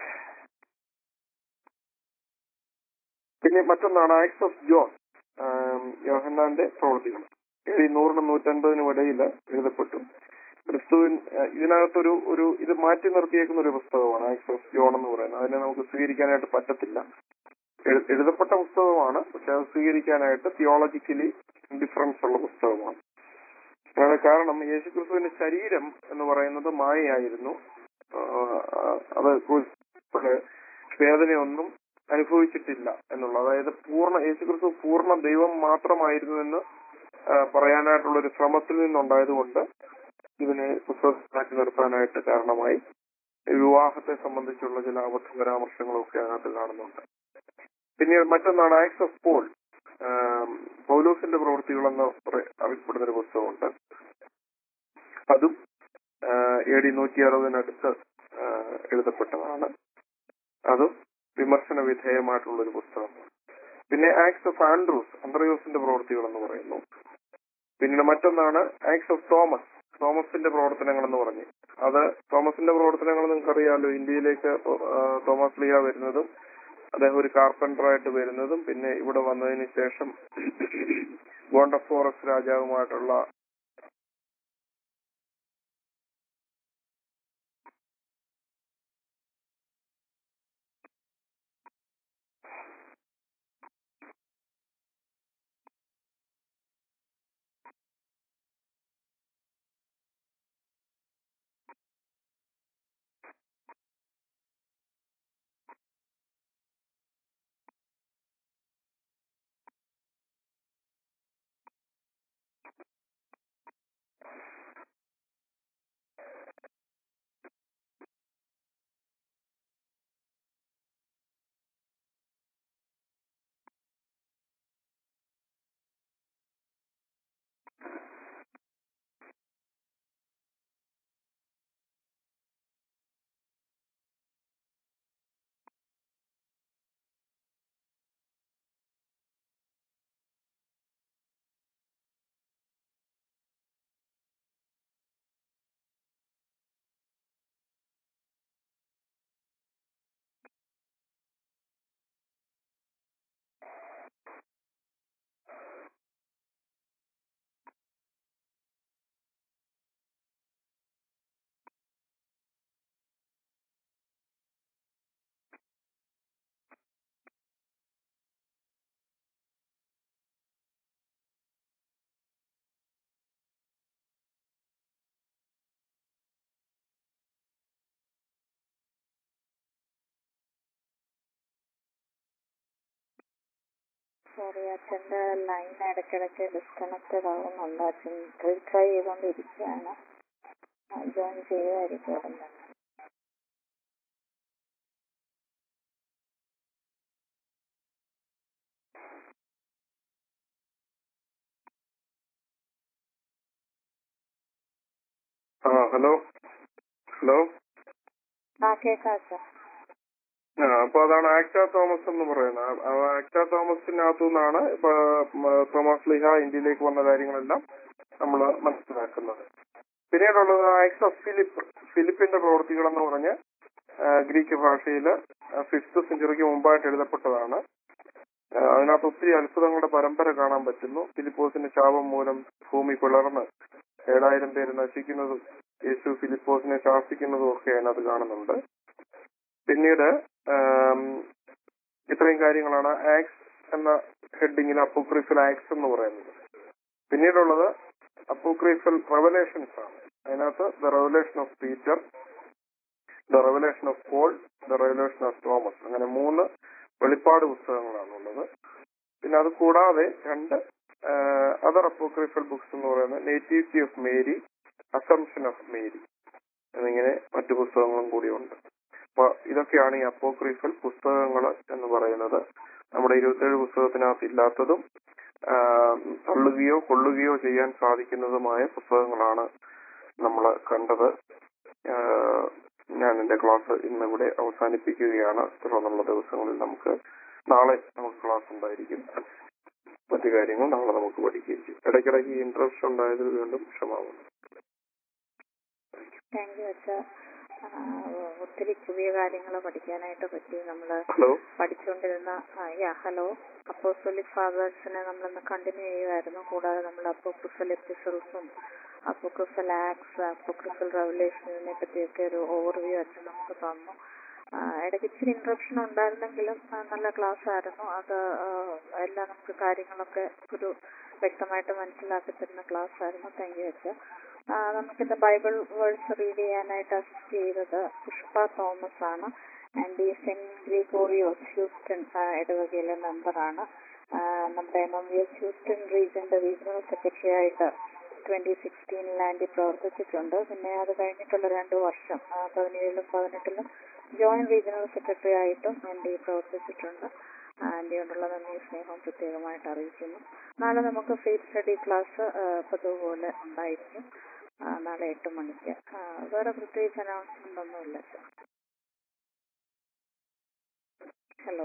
പിന്നെ മറ്റൊന്നാണ് ആക്സ് ഓഫ് ജോൺ ആം, യോഹന്നാന്റെ പ്രവൃത്തികൾ ഈ നൂറിനും നൂറ്റൻപതിനും ഇടയിൽ എഴുതപ്പെട്ടു ക്രിസ്തുവിൻ ഏഹ് ഇതിനകത്തൊരു ഒരു ഇത് മാറ്റി നിർത്തിയേക്കുന്ന ഒരു പുസ്തകമാണ് ആക്സ് ഓഫ് ജോൺ എന്ന് പറയുന്നത് അതിനെ നമുക്ക് സ്വീകരിക്കാനായിട്ട് പറ്റത്തില്ല എഴു- എഴുതപ്പെട്ട പുസ്തകമാണ് പക്ഷെ അത് സ്വീകരിക്കാനായിട്ട് തിയോളജിക്കലി ഡിഫറൻസ് ഉള്ള പുസ്തകമാണ് അതാണ് കാരണം യേശുക്രിസ്തുവിന്റെ ശരീരം എന്ന് പറയുന്നത് മായയായിരുന്നു ആഹ് അത് ക്രൂശിക്കപ്പെട്ട് വേദനയൊന്നും അനുഭവിച്ചിട്ടില്ല എന്നുള്ള അതായത് പൂർണ്ണ യേശുക്രിസ്തു പൂർണ്ണ ദൈവം മാത്രമായിരുന്നു എന്ന് ആഹ് പറയാനായിട്ടുള്ള ഒരു ശ്രമത്തിൽ നിന്നുണ്ടായതുകൊണ്ട് ഇതിനെ പുസ്തകമാക്കി നിർത്താനായിട്ട് കാരണമായി വിവാഹത്തെ സംബന്ധിച്ചുള്ള ചില അബദ്ധ പരാമർശങ്ങളൊക്കെ അതിനകത്ത് കാണുന്നുണ്ട് പിന്നീട് മറ്റൊന്നാണ് ആക്സ് ഓഫ് പോൾ ആം, പൗലോസിന്റെ പ്രവൃത്തികൾ എന്ന് പറ- അറിയപ്പെടുന്ന ഒരു പുസ്തകമുണ്ട് അതും എ ഡി നൂറ്റി അറുപതിനടുത്ത് ആ, എഴുതപ്പെട്ടതാണ് അതും വിമർശന വിധേയമായിട്ടുള്ള ഒരു പുസ്തകമാണ് പിന്നെ ആക്സ് ഓഫ് ആൻഡ്രൂസ് അന്ത്രയോസിന്റെ പ്രവൃത്തികൾ എന്ന് പറയുന്നു പിന്നീട് മറ്റൊന്നാണ് ആക്സ് ഓഫ് തോമസ് തോമസിന്റെ പ്രവർത്തനങ്ങൾ എന്ന് പറഞ്ഞ് അത് തോമസിന്റെ പ്രവർത്തനങ്ങൾ നിങ്ങൾക്കറിയാലോ ഇന്ത്യയിലേക്ക് ആ, തോമസ് ലിയ വരുന്നതും അദ്ദേഹം ഒരു കാർപ്പൻറ്ററായിട്ട് വരുന്നതും പിന്നെ ഇവിടെ വന്നതിന് ശേഷം ഗോണ്ടഫോറസ് രാജാവുമായിട്ടുള്ള സോറി അച്ഛൻ്റെ ലൈൻ ഇടയ്ക്കിടയ്ക്ക് ഡിസ്കണക്റ്റഡ് ആവുന്നുണ്ട് അച്ഛൻ റീട്രൈ ചെയ്തുകൊണ്ടിരിക്കുകയാണ് ജോയിൻ ചെയ്യുമായിരിക്കും ഉടൻ തന്നെ ആ ഹലോ ഹലോ ആ കേൾക്കാം അച്ഛാ ആ അപ്പൊ അതാണ് ആക്ട തോമസ് എന്ന് പറയുന്നത് ആ- ആ ആക്ട തോമസിനകത്തു നിന്നാണ് ഇപ്പൊ മ- തോമസ് ലിഹ ഇന്ത്യയിലേക്ക് വന്ന കാര്യങ്ങളെല്ലാം നമ്മൾ മനസ്സിലാക്കുന്നത് പിന്നീടുള്ളത് ആക്സ് ഓഫ് ഫിലിപ്പ് ഫിലിപ്പിന്റെ പ്രവൃത്തികൾ എന്ന് പറഞ്ഞ് ആ, ഗ്രീക്ക് ഭാഷയിൽ ഫിഫ്ത് സെഞ്ചുറിക്ക് മുമ്പായിട്ട് എഴുതപ്പെട്ടതാണ് ആ, അതിനകത്ത് ഒത്തിരി അത്ഭുതങ്ങളുടെ പരമ്പര കാണാൻ പറ്റുന്നു ഫിലിപ്പോസിന്റെ ശാപം മൂലം ഭൂമി പിളർന്ന് ഏഴായിരം പേര് നശിക്കുന്നതും യേശു ഫിലിപ്പോസിനെ ശാസിക്കുന്നതും ഒക്കെ അതിനകത്ത് കാണുന്നുണ്ട് പിന്നീട് ആം, ഇത്രയും കാര്യങ്ങളാണ് ആക്സ് എന്ന ഹെഡിങ്ങിൽ അപ്പോക്രിഫൽ ആക്സ് എന്ന് പറയുന്നത് പിന്നീടുള്ളത് അപ്പോക്രിഫൽ റെവലേഷൻസ് ആണ് അതിനകത്ത് the revelation of Peter the revelation of Paul the revelation of Thomas അങ്ങനെ മൂന്ന് വെളിപ്പാട് പുസ്തകങ്ങളാണ് ഉള്ളത് പിന്നെ അത് കൂടാതെ രണ്ട് അതർ അപ്പോക്രിഫൽ ബുക്സ് എന്ന് പറയുന്നത് nativity of Mary assumption of Mary എന്നിങ്ങനെ മറ്റു പുസ്തകങ്ങളും കൂടിയുണ്ട് അപ്പൊ ഇതൊക്കെയാണ് ഈ അപ്പോക്രിഫൽ പുസ്തകങ്ങൾ എന്ന് പറയുന്നത് നമ്മുടെ ഇരുപത്തേഴ് പുസ്തകത്തിനകത്ത് ഇല്ലാത്തതും ആ, തള്ളുകയോ കൊള്ളുകയോ ചെയ്യാൻ സാധിക്കുന്നതുമായ പുസ്തകങ്ങളാണ് നമ്മൾ കണ്ടത് ആ, ഞാൻ എന്റെ ക്ലാസ് ഇന്നിവിടെ അവസാനിപ്പിക്കുകയാണ് തുടർന്നുള്ള ദിവസങ്ങളിൽ നമുക്ക് നാളെ നമുക്ക് ക്ലാസ് ഉണ്ടായിരിക്കും മറ്റു കാര്യങ്ങൾ നാളെ നമുക്ക് പഠിക്കുകയും ചെയ്യും ഇടയ്ക്കിടയ്ക്ക് ഇൻട്രസ്റ്റ് ഉണ്ടായതിൽ വീണ്ടും ക്ഷമാവുന്നു താങ്ക് യു അച്ഛാ ആ, ഒത്തിരി പുതിയ കാര്യങ്ങൾ പഠിക്കാനായിട്ട് പറ്റി നമ്മൾ ഹലോ പഠിച്ചുകൊണ്ടിരുന്ന യാ ഹലോ അപ്പോസ്തലിക് ഫാദേഴ്സിനെ നമ്മളിന്ന് കണ്ടിന്യൂ ചെയ്യുമായിരുന്നു കൂടാതെ നമ്മൾ അപ്പോക്രിഫൽ എപ്പിസോഡ്സും അപ്പോക്രിഫൽ ആക്സ് അപ്പോക്രിഫൽ റെവലേഷനെ പറ്റിയൊക്കെ ഒരു ഓവർവ്യൂ അച്ഛൻ നമുക്ക് തന്നു ആ, ഇടയ്ക്ക് ഇച്ചിരി ഇൻട്രപ്ഷൻ ഉണ്ടായിരുന്നെങ്കിലും ആ, നല്ല ക്ലാസ് ആയിരുന്നു അത് ആ, എല്ലാം നമുക്ക് കാര്യങ്ങളൊക്കെ ഒരു വ്യക്തമായിട്ട് മനസ്സിലാക്കി തരുന്ന ക്ലാസ് ആയിരുന്നു താങ്ക് യു അച്ഛ ആ, നമുക്കിന്ന് ബൈബിൾ വേർഡ്സ് റീഡ് ചെയ്യാനായിട്ട് അസിസ്റ്റ് ചെയ്തത് പുഷ്പ തോമസ് ആണ് ആൻഡ് ഈ സെന്റ് ഗ്രിഗോറിയോസ് ഹ്യൂസ്റ്റൺ ആ, ഇടവകയിലെ മെമ്പറാണ് നമ്മുടെ M M V S Houston റീജിയന്റെ റീജിയണൽ സെക്രട്ടറി ആയിട്ട് ട്വന്റി സിക്സ്റ്റീനിൽ ആൻഡി പ്രവർത്തിച്ചിട്ടുണ്ട് പിന്നെ അത് കഴിഞ്ഞിട്ടുള്ള രണ്ട് വർഷം ആ, പതിനേഴിലും പതിനെട്ടിലും ജോയിന്റ് റീജിയണൽ സെക്രട്ടറി ആയിട്ടും ആൻഡി പ്രവർത്തിച്ചിട്ടുണ്ട് ആൻഡിയോടുള്ള നന്ദി സ്നേഹവും പ്രത്യേകമായിട്ട് അറിയിക്കുന്നു നാളെ നമുക്ക് ഫെയ്ത്ത് സ്റ്റഡി ക്ലാസ് പതിവുപോലെ ഉണ്ടായിരിക്കും ആ, നാളെ എട്ട് മണിക്ക് ആ, വേറെ പ്രത്യേകിച്ച് അനൗൺസ്മെന്റ് ഒന്നുമില്ല ഹലോ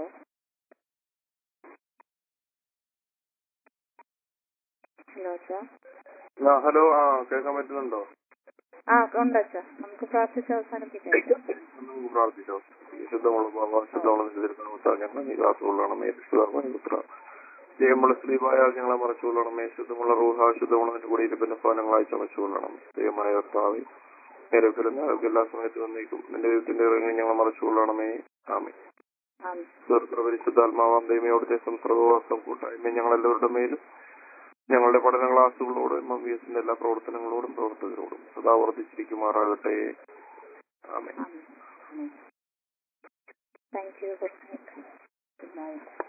ഹലോ അച്ഛാ ആ ഹലോ ആ കേൾക്കാൻ പറ്റുന്നുണ്ടോ ആ ഉണ്ട് അച്ഛാ നമുക്ക് പ്രാർത്ഥിച്ച് അവസാനിപ്പിക്കാം നമുക്ക് പ്രാർത്ഥിച്ചോ ശുദ്ധമുള്ള ബാബ ശുദ്ധമുള്ള തിരുനാമത്താൽ ഞങ്ങൾ നിരാസുകൊള്ളണമേ പുത്ര ജയമുള്ള സ്ത്രീവായ ഞങ്ങളെ മറച്ചുകൊള്ളണമേ ശുദ്ധമുള്ള റൂഹ ശുദ്ധമുള്ള അതിന്റെ കൂടെ ഇരുപ്പിന്റെ ഫലങ്ങളായി ചമച്ചുകൊള്ളണം ദൈവമായ കർത്താവെ നേരെ ഞങ്ങൾക്ക് എല്ലാ സമയത്തും വന്നേക്കും നിന്റെ ദൈവത്തിന്റെ ഇറങ്ങി ഞങ്ങൾ മറച്ചുകൊള്ളണമേ ആമേ ആമേൻ. പരിശുദ്ധാത്മാവാം ദൈവയോടത്തെ സംസർഗവാസം കൂട്ടായ്മ ഞങ്ങളെല്ലാവരുടെ മേലും ഞങ്ങളുടെ പഠന ക്ലാസ്സുകളോടും എം വി എസിന്റെ എല്ലാ പ്രവർത്തനങ്ങളോടും പ്രവർത്തകരോടും സദാ വർദ്ധിച്ചിരിക്കുമാറാകട്ടെ ആമേ ആമേൻ. ആമേൻ. Thank you good night good night